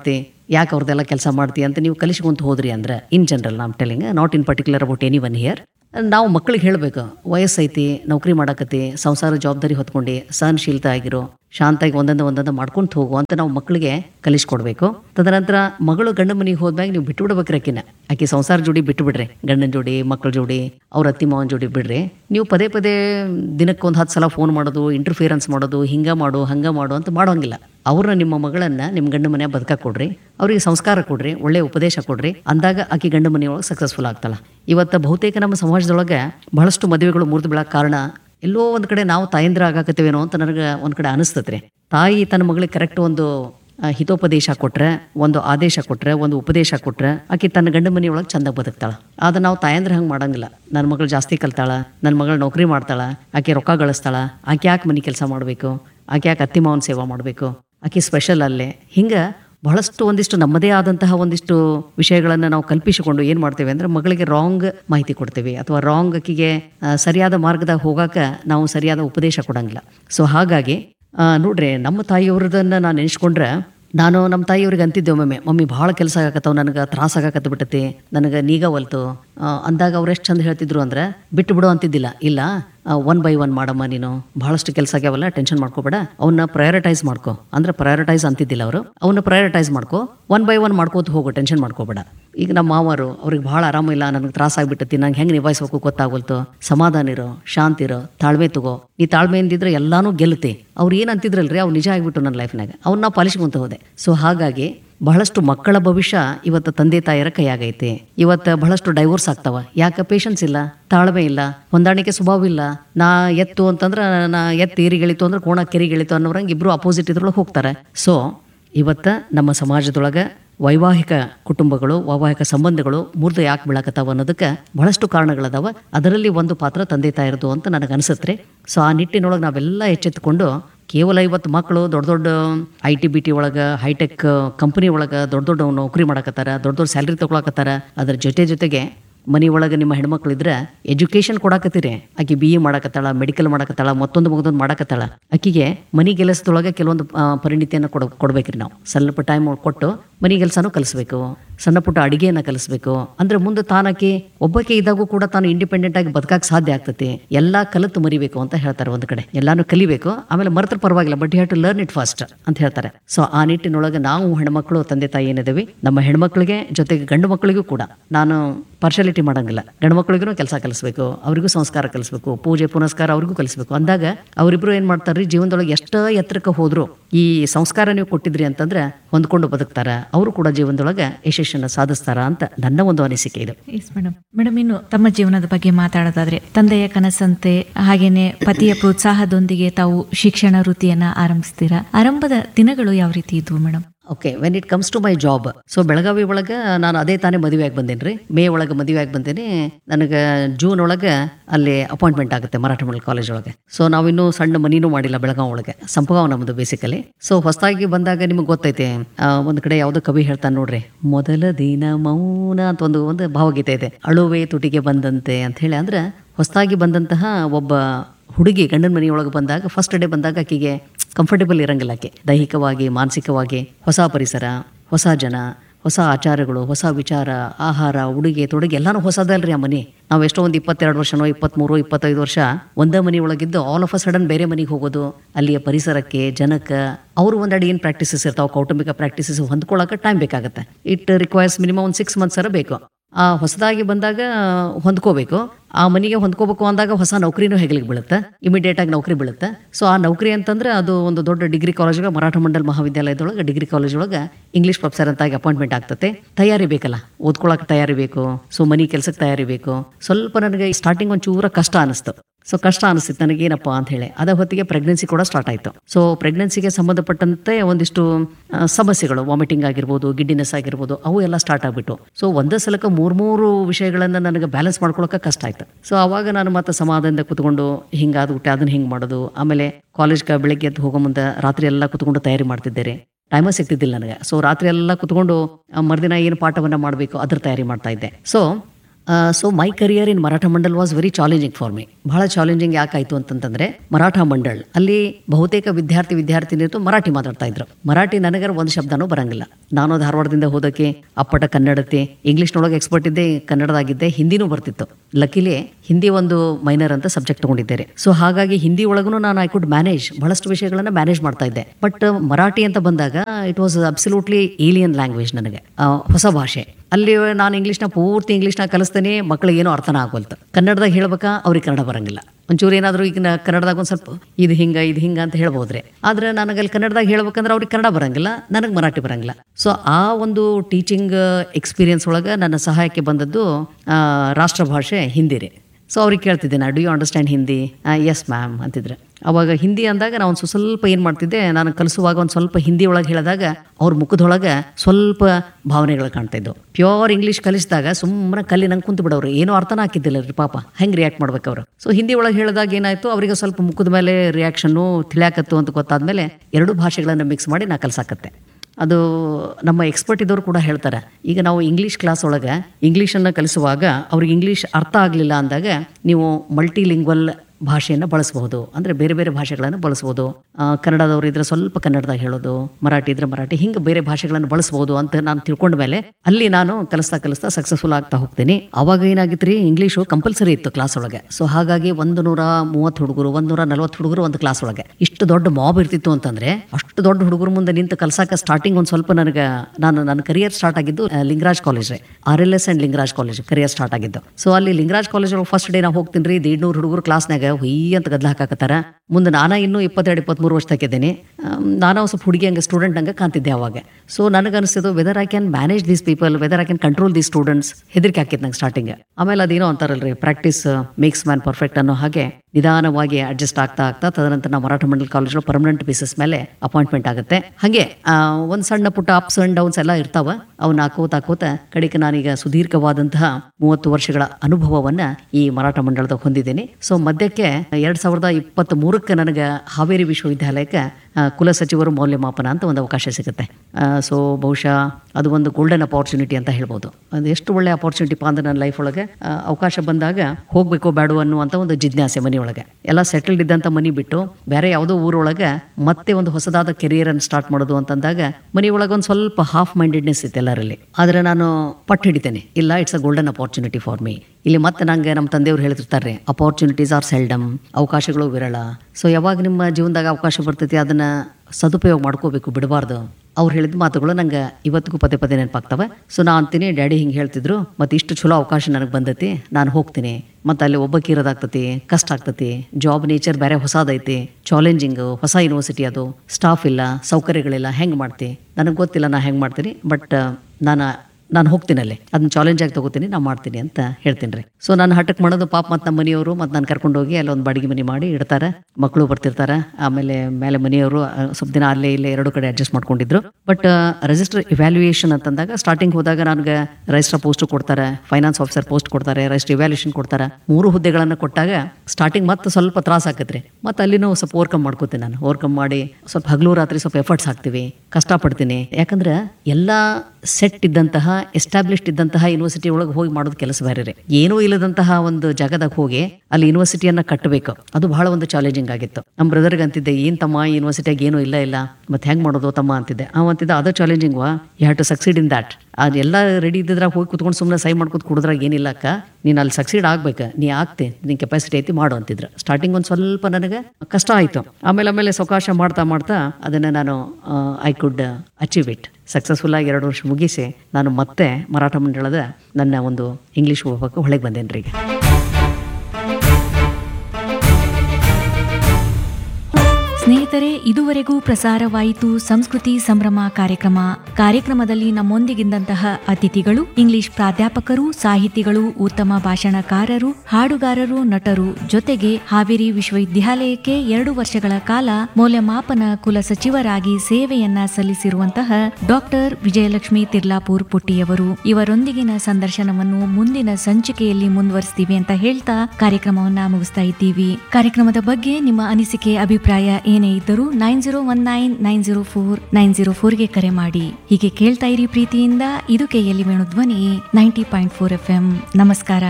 ಯಾಕೆ ಅವ್ರದ್ದೆಲ್ಲ ಕೆಲಸ ಮಾಡ್ತೀಯ ಅಂತ ನೀವು ಕಲಿಸ್ಕೊಂತ ಹೋದ್ರಿ ಅಂದ್ರೆ in general I'm telling not in particular about any one here ನಾವು ಮಕ್ಕಳಿಗೆ ಹೇಳಬೇಕು ವಯಸ್ಸೈತಿ ನೌಕರಿ ಮಾಡಕತ್ತಿ ಸಂಸಾರ ಜವಾಬ್ದಾರಿ ಹೊತ್ಕೊಂಡು ಸಹನಶೀಲತೆ ಆಗಿರೋ ಶಾಂತಾಗಿ ಒಂದೊಂದು ಒಂದೊಂದು ಮಾಡ್ಕೊಂತ ಹೋಗು ಅಂತ ನಾವು ಮಕ್ಕಳಿಗೆ ಕಲಿಸ್ಕೊಡ್ಬೇಕು ತದನಂತರ ಮಗಳು ಗಂಡ ಮನೆಗೆ ಹೋದ್ಮ್ಯಾಗ ನೀವು ಬಿಟ್ಟು ಬಿಡ್ಬೇಕ್ರಿ ಆಕಿನ ಆಕಿ ಸಂಸಾರ ಜೋಡಿ ಬಿಟ್ಟು ಬಿಡ್ರಿ ಗಂಡನ ಜೋಡಿ ಮಕ್ಕಳ ಜೋಡಿ ಅವ್ರ ಅತ್ತಿ ಮಾವನ ಜೋಡಿ ಬಿಡ್ರಿ ನೀವು ಪದೇ ಪದೇ ದಿನಕ್ಕೆ ಒಂದು ಹತ್ತು ಸಲ ಫೋನ್ ಮಾಡೋದು ಇಂಟರ್ಫಿಯರೆನ್ಸ್ ಮಾಡೋದು ಹಿಂಗ ಮಾಡು ಹಂಗ ಮಾಡು ಅಂತ ಮಾಡೋಂಗಿಲ್ಲ ಅವ್ರನ್ನ ನಿಮ್ಮ ಮಗಳನ್ನ ನಿಮ್ಮ ಗಂಡ ಮನೆ ಬದುಕ ಕೊಡ್ರಿ ಅವ್ರಿಗೆ ಸಂಸ್ಕಾರ ಕೊಡ್ರಿ ಒಳ್ಳೆ ಉಪದೇಶ ಕೊಡ್ರಿ ಅಂದಾಗ ಆಕಿ ಗಂಡ ಮನೆಯೊಳಗೆ ಸಕ್ಸಸ್ಫುಲ್ ಆಗ್ತಾಳ ಇವತ್ತು ಬಹುತೇಕ ನಮ್ಮ ಸಮಾಜದೊಳಗೆ ಬಹಳಷ್ಟು ಮದುವೆಗಳು ಮುರಿದು ಬೀಳಕ್ಕೆ ಕಾರಣ ಎಲ್ಲೋ ಒಂದು ಕಡೆ ನಾವು ತಾಯಂದ್ರ ಆಗಾಕತ್ತೇವೇನೋ ಅಂತ ನನಗೆ ಒಂದು ಕಡೆ ಅನಿಸ್ತತ್ರಿ ತಾಯಿ ತನ್ನ ಮಗಳಿಗೆ ಕರೆಕ್ಟ್ ಒಂದು ಆ, ಹಿತೋಪದೇಶ ಕೊಟ್ರೆ ಒಂದು ಆದೇಶ ಕೊಟ್ರೆ ಒಂದು ಉಪದೇಶ ಕೊಟ್ರೆ ಆಕೆ ತನ್ನ ಗಂಡ ಮನೆಯೊಳಗೆ ಚಂದ ಬದುಕ್ತಾಳ ಆದ್ರೆ ನಾವು ತಾಯಂದ್ರ ಹಂಗೆ ಮಾಡಂಗಿಲ್ಲ ನನ್ನ ಮಗಳು ಜಾಸ್ತಿ ಕಲ್ತಾಳ ನನ್ನ ಮಗಳು ನೌಕರಿ ಮಾಡ್ತಾಳ ಆಕೆ ರೊಕ್ಕ ಗಳಿಸ್ತಾಳ ಆಕೆ ಯಾಕೆ ಮನೆ ಕೆಲಸ ಮಾಡಬೇಕು ಆಕೆ ಯಾಕೆ ಅತ್ತಿ ಮಾವನ ಸೇವಾ ಮಾಡಬೇಕು ಆಕೆ ಸ್ಪೆಷಲ್ ಅಲ್ಲೇ ಹಿಂಗೆ ಬಹಳಷ್ಟು ಒಂದಿಷ್ಟು ನಮ್ಮದೇ ಆದಂತಹ ಒಂದಿಷ್ಟು ವಿಷಯಗಳನ್ನು ನಾವು ಕಲ್ಪಿಸಿಕೊಂಡು ಏನು ಮಾಡ್ತೇವೆ ಅಂದ್ರೆ ಮಗಳಿಗೆ ರಾಂಗ್ ಮಾಹಿತಿ ಕೊಡ್ತೇವೆ ಅಥವಾ ರಾಂಗ್ ಆಕಿಗೆ ಆ, ಸರಿಯಾದ ಮಾರ್ಗದಾಗ ಹೋಗಾಕ ನಾವು ಸರಿಯಾದ ಉಪದೇಶ ಕೊಡಂಗಿಲ್ಲ ಸೊ ಹಾಗಾಗಿ ಆ, ನೋಡ್ರಿ ನಮ್ಮ ತಾಯಿಯವ್ರದನ್ನ ನಾನು ನೆನೆಸ್ಕೊಂಡ್ರೆ ನಾನು ನಮ್ಮ ತಾಯಿಯವ್ರಿಗೆ ಅಂತಿದ್ದೆ ಒಮ್ಮೆ ಮಮ್ಮಿ ಭಾಳ ಕೆಲಸ ಆಗಕತ್ತವ ನನಗೆ ತ್ರಾಸ ಆಗಕತ್ತ ಬಿಟ್ಟತಿ ನನಗೆ ನೀಗ ಒಲ್ತು ಆ, ಅಂದಾಗ ಅವ್ರು ಎಷ್ಟು ಚಂದ ಹೇಳ್ತಿದ್ರು ಅಂದ್ರೆ ಬಿಟ್ಟು ಬಿಡು ಅಂತಿದ್ದಿಲ್ಲ ಇಲ್ಲ ಒನ್ ಬೈ ಒನ್ ಮಾಡಮ್ಮ ನೀನು ಬಹಳಷ್ಟು ಕೆಲಸ ಆಗ್ಯಾವಲ್ಲ ಟೆನ್ಷನ್ ಮಾಡ್ಕೋಬೇಡ ಅವನ್ನ ಪ್ರಯಾರಿಟೈಸ್ ಮಾಡ್ಕೋ ಅಂದ್ರೆ ಪ್ರಯಾರಿಟೈಸ್ ಅಂತಿದ್ದಿಲ್ಲ ಅವರು ಅವನ್ನ ಪ್ರಯಾರಿಟೈಸ್ ಮಾಡ್ಕೋ ಒನ್ ಬೈ ಒನ್ ಮಾಡ್ಕೋತ ಹೋಗು ಟೆನ್ಷನ್ ಮಾಡ್ಕೋಬೇಡ ಈಗ ನಮ್ಮ ಮಾವರು ಅವ್ರಿಗೆ ಭಾಳ ಆರಾಮಿಲ್ಲ ನನಗೆ ತ್ರಾಸ ಆಗ್ಬಿಟ್ಟತಿ ನಂಗೆ ಹೆಂಗೆ ನಿಭಾಯಿಸ್ಬೇಕು ಗೊತ್ತಾಗೋಲ್ತು ಸಮಾಧಾನ ಇರೋ ಶಾಂತಿ ಇರೋ ತಾಳ್ಮೆ ತಗೋ ಈ ತಾಳ್ಮೆಯಿಂದಿದ್ರೆ ಎಲ್ಲಾನು ಗೆಲ್ತಿ ಅವ್ರು ಏನು ಅಂತಿದ್ರಲ್ರಿ ಅವ್ರು ನಿಜ ಆಗ್ಬಿಟ್ಟು ನನ್ನ ಲೈಫ್ನಾಗ ಅವ್ನ ನಾವು ಪಾಲಿಸ್ಕೊಂತ ಹೋದೆ ಸೊ ಹಾಗಾಗಿ ಬಹಳಷ್ಟು ಮಕ್ಕಳ ಭವಿಷ್ಯ ಇವತ್ತು ತಂದೆ ತಾಯಿಯರ ಕೈಯಾಗೈತಿ ಇವತ್ತು ಬಹಳಷ್ಟು ಡೈವೋರ್ಸ್ ಆಗ್ತಾವ ಯಾಕೆ ಪೇಷನ್ಸ್ ಇಲ್ಲ ತಾಳ್ಮೆ ಇಲ್ಲ ಹೊಂದಾಣಿಕೆ ಸ್ವಭಾವ ಇಲ್ಲ ನಾ ಎತ್ತು ಅಂತಂದ್ರೆ ನಾ ಎತ್ತು ಏರಿಗಳಿತು ಅಂದ್ರೆ ಕೋಣ ಕೆರಿಗಳಿತು ಅನ್ನೋರಂಗೆ ಇಬ್ರು ಅಪೋಸಿಟ್ ಇದ್ರೊಳಗೆ ಹೋಗ್ತಾರೆ ಸೊ ಇವತ್ತು ನಮ್ಮ ಸಮಾಜದೊಳಗೆ ವೈವಾಹಿಕ ಕುಟುಂಬಗಳು ವೈವಾಹಿಕ ಸಂಬಂಧಗಳು ಮುರಿದು ಯಾಕೆ ಬೀಳಕತ್ತಾವ ಅನ್ನೋದಕ್ಕೆ ಬಹಳಷ್ಟು ಕಾರಣಗಳದಾವ ಅದರಲ್ಲಿ ಒಂದು ಪಾತ್ರ ತಂದೆ ತಾಯಿರದು ಅಂತ ನನಗೆ ಅನಿಸುತ್ತೆ ಸೊ ಆ ನಿಟ್ಟಿನೊಳಗೆ ನಾವೆಲ್ಲ ಎಚ್ಚೆತ್ತುಕೊಂಡು ಕೇವಲ ಇವತ್ತು ಮಕ್ಕಳು ದೊಡ್ಡ ದೊಡ್ಡ ಐ ಟಿ ಬಿ ಟಿ ಒಳಗೆ ಹೈಟೆಕ್ ಕಂಪನಿ ಒಳಗೆ ದೊಡ್ಡ ದೊಡ್ಡ ನೌಕರಿ ಮಾಡಕತ್ತಾರ ದೊಡ್ಡ ದೊಡ್ಡ ಸ್ಯಾಲ್ರಿ ತಗೊಳಕತ್ತಾರ ಅದ್ರ ಜೊತೆ ಜೊತೆಗೆ ಮನೆ ಒಳಗೆ ನಿಮ್ಮ ಹೆಣ್ಮಕ್ಳು ಇದ್ರೆ ಎಜುಕೇಶನ್ ಕೊಡಾಕತ್ತೀರಿ ಆಕಿ ಬಿ ಎ ಮಾಡಕತ್ತಾಳ ಮೆಡಿಕಲ್ ಮಾಡಕತ್ತಾಳ ಮತ್ತೊಂದು ಮಗದೊಂದು ಮಾಡಕತ್ತಾಳ ಆಕಿಗೆ ಮನಿ ಕೆಲಸದೊಳಗೆ ಕೆಲವೊಂದು ಆ, ಪರಿಣಿತಿಯನ್ನು ಕೊಡ ಕೊಡ್ಬೇಕ್ರಿ ನಾವು ಸ್ವಲ್ಪ ಟೈಮ್ ಕೊಟ್ಟು ಮನಿ ಕೆಲಸನೂ ಕಲಿಸ್ಬೇಕು ಸಣ್ಣ ಪುಟ್ಟ ಅಡಿಗೆಯನ್ನ ಕಲಿಸ್ಬೇಕು ಅಂದ್ರೆ ಮುಂದೆ ತಾನಾಕಿ ಒಬ್ಬಕ್ಕೆ ಇದ್ದಾಗೂ ಕೂಡ ತಾನು ಇಂಡಿಪೆಂಡೆಂಟ್ ಆಗಿ ಬದುಕಕ್ಕೆ ಸಾಧ್ಯ ಆಗ್ತತಿ ಎಲ್ಲಾ ಕಲಿತು ಮರಿಬೇಕು ಅಂತ ಹೇಳ್ತಾರೆ ಒಂದು ಕಡೆ ಎಲ್ಲಾನು ಕಲಿಬೇಕು ಆಮೇಲೆ ಮರೆತ್ರ ಪರವಾಗಿಲ್ಲ but have to learn it fast ಅಂತ ಹೇಳ್ತಾರೆ ಸೊ ಆ ನಿಟ್ಟಿನೊಳಗೆ ನಾವು ಹೆಣ್ಮಕ್ಳು ತಂದೆ ತಾಯಿ ಏನಿದ್ದೀವಿ ನಮ್ಮ ಹೆಣ್ಮಕ್ಳಿಗೆ ಜೊತೆಗೆ ಗಂಡು ಮಕ್ಕಳಿಗೂ ಕೂಡ ನಾನು ಪಾರ್ಶಾಲಿಟಿ ಮಾಡಂಗಿಲ್ಲ ಗಂಡು ಮಕ್ಕಳಿಗೂ ಕೆಲಸ ಕಲಿಸ್ಬೇಕು ಅವರಿಗೂ ಸಂಸ್ಕಾರ ಕಲಿಸ್ಬೇಕು ಪೂಜೆ ಪುನಸ್ಕಾರ ಅವ್ರಿಗೂ ಕಲಿಸ್ಬೇಕು ಅಂದಾಗ ಅವರಿಬ್ರು ಏನ್ ಮಾಡ್ತಾರ್ರಿ ಜೀವನದೊಳಗೆ ಎಷ್ಟ ಎತ್ತರಕ್ಕೆ ಹೋದ್ರು ಈ ಸಂಸ್ಕಾರ ನೀವು ಕೊಟ್ಟಿದ್ರಿ ಅಂತಂದ್ರೆ ಹೊಂದ್ಕೊಂಡು ಬದುಕ್ತಾರ ಅವರು ಕೂಡ ಜೀವನದೊಳಗೆ ಯಶಸ್ಸನ್ನ ಸಾಧಿಸ್ತಾರ ಅಂತ ನನ್ನ ಒಂದು ಅನಿಸಿಕೆ ಇದು ಎಸ್ ಮೇಡಮ್ ಮೇಡಮ್ ಇನ್ನು ತಮ್ಮ ಜೀವನದ ಬಗ್ಗೆ ಮಾತಾಡೋದಾದ್ರೆ ತಂದೆಯ ಕನಸಂತೆ ಹಾಗೇನೆ ಪತಿಯ ಪ್ರೋತ್ಸಾಹದೊಂದಿಗೆ ತಾವು ಶಿಕ್ಷಣ ವೃತ್ತಿಯನ್ನ ಆರಂಭಿಸ್ತೀರಾ ಆರಂಭದ ದಿನಗಳು ಯಾವ ರೀತಿ ಇದ್ವು madam okay when it comes to my job so Belagavi ಒಳಗೆ ನಾನು ಅದೇ ತಾನೇ ಮದುವೆ ಆಗಿ ಬಂದೇನಿ ರೀ ಮೇ ಒಳಗೆ ಮದುವೆ ಆಗಿ ಬಂದೇನಿ ನನಗೆ ಜೂನ್ ಒಳಗೆ ಅಲ್ಲಿ ಅಪಾಯಿಂಟ್ಮೆಂಟ್ ಆಗುತ್ತೆ ಮರಾಠ ಮಂಡಲ್ ಕಾಲೇಜ್ ಒಳಗೆ ಸೊ ನಾವಿನ್ನೂ ಸಣ್ಣ ಮನಿನೂ ಮಾಡಿಲ್ಲ ಬೆಳಗಾವ್ ಒಳಗೆ ಸಂಪಗಾವ್ ನಮ್ಮದು ಬೇಸಿಕಲಿ ಸೊ ಹೊಸದಾಗಿ ಬಂದಾಗ ನಿಮಗೆ ಗೊತ್ತೈತೆ ಆ, ಒಂದ್ ಕಡೆ ಯಾವುದೋ ಕವಿ ಹೇಳ್ತಾನೆ ನೋಡ್ರಿ ಮೊದಲ ದಿನ ಮೌನ ಅಂತ ಒಂದು ಒಂದು ಭಾವಗೀತೆ ಇದೆ ಅಳುವೆ ತುಟಿಗೆ ಬಂದಂತೆ ಅಂತ ಹೇಳಿ ಅಂದ್ರೆ ಹೊಸದಾಗಿ ಬಂದಂತಹ ಒಬ್ಬ ಹುಡುಗಿ ಗಂಡನ ಮನೆಯೊಳಗೆ ಬಂದಾಗ ಫಸ್ಟ್ ಡೇ ಬಂದಾಗ ಆಕೆಗೆ ಕಂಫರ್ಟೇಬಲ್ ಇರಂಗಿಲ್ಲ ಆಕೆ ದೈಹಿಕವಾಗಿ ಮಾನಸಿಕವಾಗಿ ಹೊಸ ಪರಿಸರ ಹೊಸ ಜನ ಹೊಸ ಆಚಾರಗಳು ಹೊಸ ವಿಚಾರ ಆಹಾರ ಉಡುಗೆ ತೊಡುಗೆ ಎಲ್ಲಾನು ಹೊಸದಲ್ರಿ ಆ ಮನೆ ನಾವು ಎಷ್ಟೋ ಒಂದು ಇಪ್ಪತ್ತೆರಡು ವರ್ಷನೋ ಇಪ್ಪತ್ತ್ಮೂರು ಇಪ್ಪತ್ತೈದು ವರ್ಷ ಒಂದೇ ಮನೆ ಒಳಗಿದ್ದು ಆಲ್ ಆಫ್ ಅ ಸಡನ್ ಬೇರೆ ಮನೆಗೆ ಹೋಗೋದು ಅಲ್ಲಿಯ ಪರಿಸರಕ್ಕೆ ಜನಕ್ಕೆ ಅವರು ಒಂದೆರಡು ಏನು ಪ್ರಾಕ್ಟೀಸಸ್ ಇರ್ತಾವೆ ಕೌಟುಂಬಿಕ ಪ್ರಾಕ್ಟೀಸಸ್ ಹೊಂದ್ಕೊಳ್ಳೋಕೆ ಟೈಮ್ ಬೇಕಾಗುತ್ತೆ ಇಟ್ ರಿಕ್ವೈರ್ಸ್ ಮಿನಿಮಮ್ ಒಂದು ಸಿಕ್ಸ್ ಮಂತ್ಸರ ಬೇಕು ಆ ಹೊಸದಾಗಿ ಬಂದಾಗ ಹೊಂದ್ಕೋಬೇಕು ಆ ಮನೆಗೆ ಹೊಂದ್ಕೋಬೇಕು ಅಂದಾಗ ಹೊಸ ನೌಕರಿನೂ ಹೆಗಲಿಗೆ ಬೀಳುತ್ತೆ ಇಮಿಡಿಯೇಟ್ ಆಗಿ ನೌಕರಿ ಬೀಳುತ್ತೆ ಸೊ ಆ ನೌಕರಿ ಅಂತಂದ್ರೆ ಅದು ಒಂದು ದೊಡ್ಡ ಡಿಗ್ರಿ ಕಾಲೇಜ್ ಮರಾಠ ಮಂಡಲ್ ಮಹಾವಿದ್ಯಾಲಯದೊಳಗೆ ಡಿಗ್ರಿ ಕಾಲೇಜ್ ಒಳಗೆ ಇಂಗ್ಲಿಷ್ ಪ್ರೊಫೆಸರ್ ಅಂತ ಆಗಿ ಅಪಾಯಿಂಟ್ಮೆಂಟ್ ಆಗ್ತತೆ ತಯಾರಿ ಬೇಕಲ್ಲ ಓದ್ಕೊಳಕ್ಕೆ ತಯಾರಿ ಬೇಕು ಸೊ ಮನೆ ಕೆಲ್ಸಕ್ಕೆ ತಯಾರಿ ಬೇಕು ಸ್ವಲ್ಪ ನನಗೆ ಸ್ಟಾರ್ಟಿಂಗ್ ಒಂಚೂರ ಕಷ್ಟ ಅನಿಸ್ತು ಸೊ ಕಷ್ಟ ಅನಿಸ್ತಿತ್ತು ನನಗೇನಪ್ಪ ಅಂತ ಹೇಳಿ ಅದ ಹೊತ್ತಿಗೆ ಪ್ರೆಗ್ನೆನ್ಸಿ ಕೂಡ ಸ್ಟಾರ್ಟ್ ಆಯಿತು ಸೊ ಪ್ರೆಗ್ನೆನ್ಸಿಗೆ ಸಂಬಂಧಪಟ್ಟಂತೆ ಒಂದಿಷ್ಟು ಆ, ಸಮಸ್ಯೆಗಳು ವಾಮಿಟಿಂಗ್ ಆಗಿರ್ಬೋದು ಗಿಡ್ಡಿನೆಸ್ ಆಗಿರ್ಬೋದು ಅವು ಎಲ್ಲ ಸ್ಟಾರ್ಟ್ ಆಗಿಬಿಟ್ಟು ಸೊ ಒಂದೇ ಸಲಕ್ಕೆ ಮೂರು ಮೂರು ವಿಷಯಗಳನ್ನು ನನಗೆ ಬ್ಯಾಲೆನ್ಸ್ ಮಾಡ್ಕೊಳಕ್ಕೆ ಕಷ್ಟ ಆಯ್ತು ಸೊ ಅವಾಗ ನಾನು ಮತ್ತೆ ಸಮಾಧಾನದಿಂದ ಕುತ್ಕೊಂಡು ಹಿಂಗಾದ್ಬಿಟ್ಟೆ ಅದನ್ನ ಹಿಂಗೆ ಮಾಡೋದು ಆಮೇಲೆ ಕಾಲೇಜ್ಗೆ ಬೆಳಗ್ಗೆ ಎದ್ದು ಹೋಗೋ ಮುಂದೆ ರಾತ್ರಿ ಎಲ್ಲ ಕುತ್ಕೊಂಡು ತಯಾರಿ ಮಾಡ್ತಿದ್ದೇನೆ ಟೈಮ ಸಿಗ್ತಿದ್ದಿಲ್ಲ ನನಗೆ ಸೊ ರಾತ್ರಿ ಎಲ್ಲ ಕುತ್ಕೊಂಡು ಆ, ಮರ್ದಿನ ಏನು ಪಾಠವನ್ನ ಮಾಡಬೇಕು ಅದ್ರ ತಯಾರಿ ಮಾಡ್ತಾ ಇದ್ದೆ so so my career in Maratha Mandal was very challenging for me ಬಹಳ ಚಾಲೆಂಜಿಂಗ್ ಯಾಕಾಯ್ತು ಅಂತಂತಂದ್ರೆ ಮರಾಠ ಮಂಡಲ್ ಅಲ್ಲಿ ಬಹುತೇಕ ವಿದ್ಯಾರ್ಥಿ ವಿದ್ಯಾರ್ಥಿನಿಯರು ಮರಾಠಿ ಮಾತಾಡ್ತಾ ಇದ್ರು ಮರಾಠಿ ನನಗರ ಒಂದು ಶಬ್ದನೂ ಬರಂಗಿಲ್ಲ ನಾನು ಧಾರವಾಡದಿಂದ ಹೋದಕ್ಕೆ ಅಪ್ಪಟ ಕನ್ನಡತೆ ಇಂಗ್ಲೀಷ್ನೊಳಗೆ ಎಕ್ಸ್ಪರ್ಟ್ ಇದ್ದೆ ಕನ್ನಡದಾಗಿದ್ದೆ ಹಿಂದಿನೂ ಬರ್ತಿತ್ತು ಲಕಿಲಿ ಹಿಂದಿ ಒಂದು ಮೈನರ್ ಅಂತ ಸಬ್ಜೆಕ್ಟ್ ತಗೊಂಡಿದ್ದೇನೆ ಸೊ ಹಾಗಾಗಿ ಹಿಂದಿ ಒಳಗೂ ನಾನು ಐ ಕುಡ್ ಮ್ಯಾನೇಜ್ ಬಹಳಷ್ಟು ವಿಷಯಗಳನ್ನ ಮ್ಯಾನೇಜ್ ಮಾಡ್ತಾ ಇದ್ದೆ ಬಟ್ ಮರಾಠಿ ಅಂತ ಬಂದಾಗ it was absolutely alien language ನನಗೆ ಆ, ಹೊಸ ಭಾಷೆ ಅಲ್ಲಿ ನಾನು ಇಂಗ್ಲೀಷ್ನ ಪೂರ್ತಿ ಇಂಗ್ಲೀಷ್ನ ಕಲಿಸ್ತೇನೆ ಮಕ್ಕಳಿಗೆ ಏನೋ ಅರ್ಥನ ಆಗೋಲ್ತು ಕನ್ನಡದಾಗ ಹೇಳ್ಬೇಕಾ ಅವ್ರಿಗೆ ಕನ್ನಡ ಬರಂಗಿಲ್ಲ ಒಂಚೂರು ಏನಾದರೂ ಈಗ ನಾ ಕನ್ನಡದಾಗ ಒಂದು ಸ್ವಲ್ಪ ಇದು ಹಿಂಗ ಇದು ಹಿಂಗ ಅಂತ ಹೇಳ್ಬೋದ್ರಿ ಆದ್ರೆ ನನಗೆ ಅಲ್ಲಿ ಕನ್ನಡದಾಗ ಹೇಳ್ಬೇಕಂದ್ರೆ ಅವ್ರಿಗೆ ಕನ್ನಡ ಬರಂಗಿಲ್ಲ ನನಗೆ ಮರಾಠಿ ಬರಂಗಿಲ್ಲ ಸೊ ಆ ಒಂದು ಟೀಚಿಂಗ್ ಎಕ್ಸ್ಪೀರಿಯನ್ಸ್ ಒಳಗೆ ನನ್ನ ಸಹಾಯಕ್ಕೆ ಬಂದದ್ದು ಆ, ರಾಷ್ಟ್ರಭಾಷೆ ಹಿಂದಿ ರೀ ಸೊ ಅವ್ರಿಗೆ ಕೇಳ್ತಿದ್ದೆ ನಾ do you understand Hindi yes ma'am ಅಂತಿದ್ರೆ ಅವಾಗ ಹಿಂದಿ ಅಂದಾಗ ನಾವು ಒಂದು ಸ್ವಲ್ಪ ಏನು ಮಾಡ್ತಿದ್ದೆ ನಾನು ಕಲಿಸುವಾಗ ಒಂದು ಸ್ವಲ್ಪ ಹಿಂದಿ ಒಳಗೆ ಹೇಳಿದಾಗ ಅವ್ರ ಮುಖದೊಳಗೆ ಸ್ವಲ್ಪ ಭಾವನೆಗಳು ಕಾಣ್ತಾ ಇದ್ದವು ಪ್ಯೂರ್ ಇಂಗ್ಲೀಷ್ ಕಲಿಸಿದಾಗ ಸುಮ್ಮನೆ ಕಲ್ಲಿ ನಂಗೆ ಕುಂತು ಬಿಡೋರು ಏನೂ ಅರ್ಥನ ಹಾಕಿದ್ದಿಲ್ಲ ರೀ ಪಾಪ ಹೆಂಗೆ ರಿಯಾಕ್ಟ್ ಮಾಡ್ಬೇಕು ಅವರು ಸೊ ಹಿಂದಿ ಒಳಗೆ ಹೇಳಿದಾಗ ಏನಾಯ್ತು ಅವರಿಗೆ ಸ್ವಲ್ಪ ಮುಖದ ಮೇಲೆ ರಿಯಾಕ್ಷನ್ನು ತಿಳಿಯಾಕತ್ತು ಅಂತ ಗೊತ್ತಾದ್ಮೇಲೆ ಎರಡು ಭಾಷೆಗಳನ್ನು ಮಿಕ್ಸ್ ಮಾಡಿ ನಾ ಕಲ್ಸಾಕತ್ತೆ ಅದು ನಮ್ಮ ಎಕ್ಸ್ಪರ್ಟ್ ಇದ್ದವರು ಕೂಡ ಹೇಳ್ತಾರೆ ಈಗ ನಾವು ಇಂಗ್ಲೀಷ್ ಕ್ಲಾಸ್ ಒಳಗೆ ಇಂಗ್ಲೀಷನ್ನು ಕಲಿಸುವಾಗ ಅವ್ರಿಗೆ ಇಂಗ್ಲೀಷ್ ಅರ್ಥ ಆಗಲಿಲ್ಲ ಅಂದಾಗ ನೀವು ಮಲ್ಟಿಲಿಂಗ್ವಲ್ ಭಾಷೆಯನ್ನು ಬಳಸಬಹುದು ಅಂದರೆ ಬೇರೆ ಬೇರೆ ಭಾಷೆಗಳನ್ನು ಬಳಸ್ಬೋದು ಆ, ಕನ್ನಡದವ್ರು ಇದ್ರೆ ಸ್ವಲ್ಪ ಕನ್ನಡದಾಗ ಹೇಳೋದು ಮರಾಠಿ ಇದ್ರೆ ಮರಾಠಿ ಹಿಂಗೆ ಬೇರೆ ಭಾಷೆಗಳನ್ನು ಬಳಸ್ಬೋದು ಅಂತ ನಾನು ತಿಳ್ಕೊಂಡ ಮೇಲೆ ಅಲ್ಲಿ ನಾನು ಕಲಿಸ್ತಾ ಕಲಿಸ್ತಾ ಸಕ್ಸಸ್ಫುಲ್ ಆಗ್ತಾ ಹೋಗ್ತೀನಿ ಅವಾಗ ಏನಾಗಿತ್ತು ರೀ ಇಂಗ್ಲೀಷು ಕಂಪಲ್ಸರಿ ಇತ್ತು ಕ್ಲಾಸ್ ಒಳಗೆ ಸೊ ಹಾಗಾಗಿ ಒಂದು ನೂರ ಮೂವತ್ತು ಹುಡುಗರು ಒಂದು ನೂರ ನಲವತ್ತು ಹುಡುಗರು ಒಂದು ಕ್ಲಾಸ್ ಒಳಗೆ ಇಷ್ಟು ದೊಡ್ಡ ಮಾಬ್ ಇರ್ತಿತ್ತು ಅಂತಂದ್ರೆ ಅಷ್ಟು ದೊಡ್ಡ ಹುಡುಗರು ಮುಂದೆ ನಿಂತು ಕಲ್ಸಾಕ ಸ್ಟಾರ್ಟಿಂಗ್ ಒಂದು ಸ್ವಲ್ಪ ನನಗೆ ನಾನು ನನ್ನ ಕರಿಯರ್ ಸ್ಟಾರ್ಟ್ ಆಗಿದ್ದು ಆ, Lingaraj college R L S and Lingaraj college career start ಆಗಿದ್ದು ಸೊ ಅಲ್ಲಿ ಲಿಂಗರಾಜ್ ಕಾಲೇಜ್ ಒಳಗೆ ಫಸ್ಟ್ ಡೇ ನಾವು ಹೋಗ್ತೀನಿ ರೀ ದೇಡ್ನೂರು ಹುಡುಗರು ಕ್ಲಾಸ್ನಾಗ ಹುಯ್ ಅಂತ ಗದ್ಲ ಹಾಕಾಕತ್ತಾರ ಮುಂದೆ ನಾನಾ ಇನ್ನೂ ಇಪ್ಪತ್ತೆರಡು ಇಪ್ಪತ್ತ್ಮೂರು ವರ್ಷದಾಗಿದ್ದೀನಿ ನಾನು ಒಂದು ಸ್ವಲ್ಪ ಹುಡುಗಿ ಹಂಗೆ ಸ್ಟೂಡೆಂಟ್ ಹಂಗೆ ಕಾಣ್ತಿದ್ದೆ ಅವಾಗ ಸೊ ನನಗೆ ಅನಿಸಿದ್ದು whether I can manage these people whether I can control these students ಹೆದರಿಕೆ ಹಾಕಿತ್ತು ನಂಗೆ ಸ್ಟಾರ್ಟಿಂಗ್ ಆಮೇಲೆ ಅದೇನೋ ಅಂತಾರಲ್ರಿ ಪ್ರಾಕ್ಟೀಸ್ ಮೇಕ್ಸ್ ಮ್ಯಾನ್ ಪರ್ಫೆಕ್ಟ್ ಅನ್ನೋ ಹಾಗೆ ನಿಧಾನವಾಗಿ ಅಡ್ಜಸ್ಟ್ ಆಗ್ತಾ ಆಗ್ತಾ ತದನಂತರ ನಾವು Maratha Mandal college permanent basis ಮೇಲೆ ಅಪಾಯಿಂಟ್ಮೆಂಟ್ ಆಗುತ್ತೆ ಹಾಗೆ ಆ, ಒಂದ್ ಸಣ್ಣ ಪುಟ್ಟ ಅಪ್ಸ್ ಅಂಡ್ ಡೌನ್ಸ್ ಎಲ್ಲ ಇರ್ತಾವ ಅವನ್ನ ಹಾಕೋತ ಹಾಕೋತ ಕಡೆಗೆ ನಾನೀಗ ಸುದೀರ್ಘವಾದಂತಹ ಮೂವತ್ತು ವರ್ಷಗಳ ಅನುಭವವನ್ನ ಈ ಮರಾಠ ಮಂಡಳದಾಗ ಹೊಂದಿದ್ದೇನೆ ಸೊ ಮಧ್ಯಕ್ಕೆ ಎರಡ್ ಸಾವಿರದ ಇಪ್ಪತ್ತ್ ಮೂರಕ್ಕೆ ನನಗೆ ಹಾವೇರಿ ವಿಶ್ವವಿದ್ಯಾಲಯಕ್ಕೆ ಆ, ಕುಲಸಚಿವರು ಮೌಲ್ಯಮಾಪನ ಅಂತ ಒಂದು ಅವಕಾಶ ಸಿಗುತ್ತೆ ಸೊ ಬಹುಶಃ ಅದು ಒಂದು ಗೋಲ್ಡನ್ ಅಪಾರ್ಚುನಿಟಿ ಅಂತ ಹೇಳ್ಬೋದು ಅದು ಎಷ್ಟು ಒಳ್ಳೆ ಅಪಾರ್ಚುನಿಟಿಪ್ಪ ಅಂದ್ರೆ ನನ್ನ ಲೈಫ್ ಒಳಗೆ ಆ, ಅವಕಾಶ ಬಂದಾಗ ಹೋಗ್ಬೇಕೋ ಬೇಡೋ ಅನ್ನುವಂಥ ಒಂದು ಜಿಜ್ಞಾಸೆ ಮನೆಯೊಳಗೆ ಎಲ್ಲ ಸೆಟಲ್ಡ್ ಇದ್ದಂಥ ಮನಿ ಬಿಟ್ಟು ಬೇರೆ ಯಾವುದೋ ಊರೊಳಗೆ ಮತ್ತೆ ಒಂದು ಹೊಸದಾದ ಕೆರಿಯರ್ ಅನ್ನು ಸ್ಟಾರ್ಟ್ ಮಾಡೋದು ಅಂತಂದಾಗ ಮನೆಯೊಳಗೆ ಒಂದು ಸ್ವಲ್ಪ ಹಾಫ್ ಮೈಂಡೆಡ್ನೆಸ್ ಇತ್ತು ಎಲ್ಲರಲ್ಲಿ ಆದರೆ ನಾನು ಪಟ್ಟು ಹಿಡಿತೇನೆ ಇಲ್ಲ it's a golden opportunity for me ಇಲ್ಲಿ ಮತ್ತೆ ನಂಗೆ ನಮ್ಮ ತಂದೆಯವರು ಹೇಳ್ತಿರ್ತಾರೆ ಅಪಾರ್ಚುನಿಟೀಸ್ ಆರ್ ಸೆಲ್ಡಮ್ ಅವಕಾಶಗಳು ವಿರಳ ಸೊ ಯಾವಾಗ ನಿಮ್ಮ ಜೀವನದಾಗ ಅವಕಾಶ ಬರ್ತೈತಿ ಅದನ್ನ ಸದುಪಯೋಗ ಮಾಡ್ಕೋಬೇಕು ಬಿಡಬಾರ್ದು ಅವ್ರು ಹೇಳಿದ ಮಾತುಗಳು ನಂಗೆ ಇವತ್ತಿಗೂ ಪದೇ ಪದೇ ನೆನಪಾಗ್ತವೆ ಸೊ ನಾ ಅಂತೀನಿ ಡ್ಯಾಡಿ ಹಿಂಗೆ ಹೇಳ್ತಿದ್ರು ಮತ್ತು ಇಷ್ಟು ಚಲೋ ಅವಕಾಶ ನನಗೆ ಬಂದೈತಿ ನಾನು ಹೋಗ್ತೀನಿ ಮತ್ತು ಅಲ್ಲಿ ಒಬ್ಬಕ್ಕೆ ಇರೋದಾಗ್ತತಿ ಕಷ್ಟ ಆಗ್ತತಿ ಜಾಬ್ ನೇಚರ್ ಬೇರೆ ಹೊಸದೈತಿ ಚಾಲೆಂಜಿಂಗು ಹೊಸ ಯೂನಿವರ್ಸಿಟಿ ಅದು ಸ್ಟಾಫ್ ಇಲ್ಲ ಸೌಕರ್ಯಗಳಿಲ್ಲ ಹೆಂಗೆ ಮಾಡ್ತಿ ನನಗೆ ಗೊತ್ತಿಲ್ಲ ನಾ ಹೆಂಗೆ ಮಾಡ್ತೀನಿ ಬಟ್ ನಾನು ನಾನು ಹೋಗ್ತೀನಿ ಅಲ್ಲಿ ಅದನ್ನ ಚಾಲೆಂಜ್ ಆಗಿ ತಗೋತೀನಿ ನಾ ಮಾಡ್ತೀನಿ ಅಂತ ಹೇಳ್ತೀನಿ ರೀ ಸೊ ನಾನು ಹಠಕ್ಕೆ ಮಾಡೋದು ಪಾಪ ಮತ್ತು ನಮ್ಮ ಮನೆಯವರು ಮತ್ತು ನಾನು ಕರ್ಕೊಂಡು ಹೋಗಿ ಅಲ್ಲಿ ಒಂದು ಬಾಡಿಗೆ ಮನೆ ಮಾಡಿ ಇಡ್ತಾರೆ ಮಕ್ಕಳು ಬರ್ತಿರ್ತಾರೆ ಆಮೇಲೆ ಮೇಲೆ ಮನೆಯವರು ಆ, ಸ್ವಲ್ಪ ದಿನ ಅಲ್ಲೇ ಇಲ್ಲೇ ಎರಡು ಕಡೆ ಅಡ್ಜಸ್ಟ್ ಮಾಡ್ಕೊಂಡಿದ್ರು ಬಟ್ ರಿಜಿಸ್ಟರ್ ಇವ್ಯಾಲ್ಯೂಯೇಷನ್ ಅಂತಂದಾಗ ಸ್ಟಾರ್ಟಿಂಗ್ ಹೋದಾಗ ನನಗೆ ರಿಜಿಸ್ಟರ್ ಪೋಸ್ಟ್ ಕೊಡ್ತಾರೆ ಫೈನಾನ್ಸ್ ಆಫೀಸರ್ ಪೋಸ್ಟ್ ಕೊಡ್ತಾರೆ ರಿಜಿಸ್ಟರ್ ಇವ್ಯಾಲ್ಯೂಷನ್ ಕೊಡ್ತಾರೆ ಮೂರು ಹುದ್ದೆಗಳನ್ನು ಕೊಟ್ಟಾಗ ಸ್ಟಾರ್ಟಿಂಗ್ ಮತ್ತೆ ಸ್ವಲ್ಪ ತ್ರಾಸ ಆಕತ್ರಿ ಮತ್ತೆ ಅಲ್ಲಿನೂ ಸ್ವಲ್ಪ ಓವರ್ಕಮ್ ಮಾಡ್ಕೋತೀನಿ ನಾನು ಓವರ್ಕಮ್ ಮಾಡಿ ಸ್ವಲ್ಪ ಹಗಲು ರಾತ್ರಿ ಸ್ವಲ್ಪ ಎಫರ್ಟ್ಸ್ ಹಾಕ್ತೀವಿ ಕಷ್ಟಪಡ್ತೀನಿ ಯಾಕಂದ್ರೆ ಎಲ್ಲ ಸೆಟ್ ಇದ್ದಂತಹ ಎಸ್ಟಾಬ್ಲಿಷ್ಡ್ ಇದ್ದಂತಹ ಯೂನಿವರ್ಸಿಟಿ ಒಳಗೆ ಹೋಗಿ ಮಾಡೋದು ಕೆಲಸ ಬೇರೆ ರೀ ಏನೂ ಇಲ್ಲದಂತಹ ಒಂದು ಜಾಗದಾಗ ಹೋಗಿ ಅಲ್ಲಿ ಯೂನಿವರ್ಸಿಟಿಯನ್ನ ಕಟ್ಟಬೇಕು ಅದು ಬಹಳ ಒಂದು ಚಾಲೆಂಜಿಂಗ್ ಆಗಿತ್ತು ನಮ್ಮ ಬ್ರದರ್ಗೆ ಅಂತಿದ್ದೆ ಏನ್ ತಮ್ಮ ಯೂನಿವರ್ಸಿಟಿಯಾಗ ಏನೂ ಇಲ್ಲ ಇಲ್ಲ ಮತ್ತೆ ಹೆಂಗ್ ಮಾಡೋದು ತಮ್ಮ ಅಂತಿದ್ದೆ ಅವ ಅಂತಿದ್ದ ಅದು ಚಾಲೆಂಜಿಂಗ್ ವಾ you have to succeed in that ಅದೆಲ್ಲ ರೆಡಿ ಇದ್ದಿದ್ರಾಗ ಹೋಗಿ ಕುತ್ಕೊಂಡು ಸುಮ್ಮನೆ ಸೈ ಮಾಡ್ಕೊತ ಕುಡಿದ್ರಾಗ ಏನಿಲ್ಲ ಅಕ್ಕ ನೀನು ಅಲ್ಲಿ ಸಕ್ಸೀಡ್ ಆಗ್ಬೇಕು ನೀ ಆಗ್ತೆ ನಿನ್ ಕೆಪಾಸಿಟಿ ಐತಿ ಮಾಡು ಅಂತಿದ್ರು ಸ್ಟಾರ್ಟಿಂಗ್ ಒಂದು ಸ್ವಲ್ಪ ನನಗೆ ಕಷ್ಟ ಆಯಿತು ಆಮೇಲೆ ಆಮೇಲೆ ಸವಕಾಶ ಮಾಡ್ತಾ ಮಾಡ್ತಾ ಅದನ್ನು ನಾನು I could achieve it successful ಆಗಿ ಎರಡು ವರ್ಷ ಮುಗಿಸಿ ನಾನು ಮತ್ತೆ ಮರಾಠ ಮಂಡಳದ ನನ್ನ ಒಂದು ಇಂಗ್ಲೀಷ್ ಓದಕ್ಕೆ ಹೊಳೆಗೆ ಬಂದೇನೆ ರೀ ಈಗ ಸ್ನೇಹಿತರೆ ಇದುವರೆಗೂ ಪ್ರಸಾರವಾಯಿತು ಸಂಸ್ಕೃತಿ ಸಂಭ್ರಮ ಕಾರ್ಯಕ್ರಮ ಕಾರ್ಯಕ್ರಮದಲ್ಲಿ ನಮ್ಮೊಂದಿಗಿದ್ದಂತಹ ಅತಿಥಿಗಳು ಇಂಗ್ಲಿಷ್ ಪ್ರಾಧ್ಯಾಪಕರು ಸಾಹಿತಿಗಳು ಉತ್ತಮ ಭಾಷಣಕಾರರು ಹಾಡುಗಾರರು ನಟರು ಜೊತೆಗೆ ಹಾವೇರಿ ವಿಶ್ವವಿದ್ಯಾಲಯಕ್ಕೆ ಎರಡು ವರ್ಷಗಳ ಕಾಲ ಮೌಲ್ಯಮಾಪನ ಕುಲ ಸಚಿವರಾಗಿ ಸೇವೆಯನ್ನ ಸಲ್ಲಿಸಿರುವಂತಹ ಡಾಕ್ಟರ್ ವಿಜಯಲಕ್ಷ್ಮಿ ತಿರ್ಲಾಪುರ್ ಪುಟ್ಟಿಯವರು ಇವರೊಂದಿಗಿನ ಸಂದರ್ಶನವನ್ನು ಮುಂದಿನ ಸಂಚಿಕೆಯಲ್ಲಿ ಮುಂದುವರಿಸ್ತೀವಿ ಅಂತ ಹೇಳ್ತಾ ಕಾರ್ಯಕ್ರಮವನ್ನ ಮುಗಿಸ್ತಾ ಇದ್ದೀವಿ ಕಾರ್ಯಕ್ರಮದ ಬಗ್ಗೆ ನಿಮ್ಮ ಅನಿಸಿಕೆ ಅಭಿಪ್ರಾಯ ಏನೇ ಇದ್ರೂ ಇದ್ದರೂ nine zero one nine nine zero four nine zero ಫೋರ್ಗೆ ಕರೆ ಮಾಡಿ ಹೀಗೆ ಕೇಳ್ತಾ ಇರಿ ಪ್ರೀತಿಯಿಂದ ಇದು ಕೆಎಲ್ಲಿ Venu Dhwani ninety point four F M ನಮಸ್ಕಾರ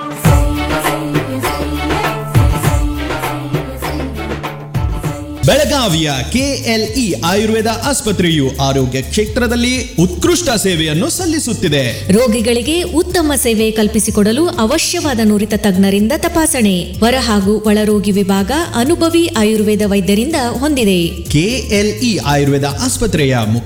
ಬೆಳಗಾವಿಯ ಕೆಎಲ್ಇ ಆಯುರ್ವೇದ ಆಸ್ಪತ್ರೆಯು ಆರೋಗ್ಯ ಕ್ಷೇತ್ರದಲ್ಲಿ ಉತ್ಕೃಷ್ಟ ಸೇವೆಯನ್ನು ಸಲ್ಲಿಸುತ್ತಿದೆ ರೋಗಿಗಳಿಗೆ ಉತ್ತಮ ಸೇವೆ ಕಲ್ಪಿಸಿಕೊಡಲು ಅವಶ್ಯವಾದ ನುರಿತ ತಜ್ಞರಿಂದ ತಪಾಸಣೆ ಹೊರ ಹಾಗೂ ಒಳರೋಗಿ ವಿಭಾಗ ಅನುಭವಿ ಆಯುರ್ವೇದ ವೈದ್ಯರಿಂದ ಹೊಂದಿದೆ ಕೆಎಲ್ಇ ಆಯುರ್ವೇದ ಆಸ್ಪತ್ರೆಯ ಮುಖ್ಯ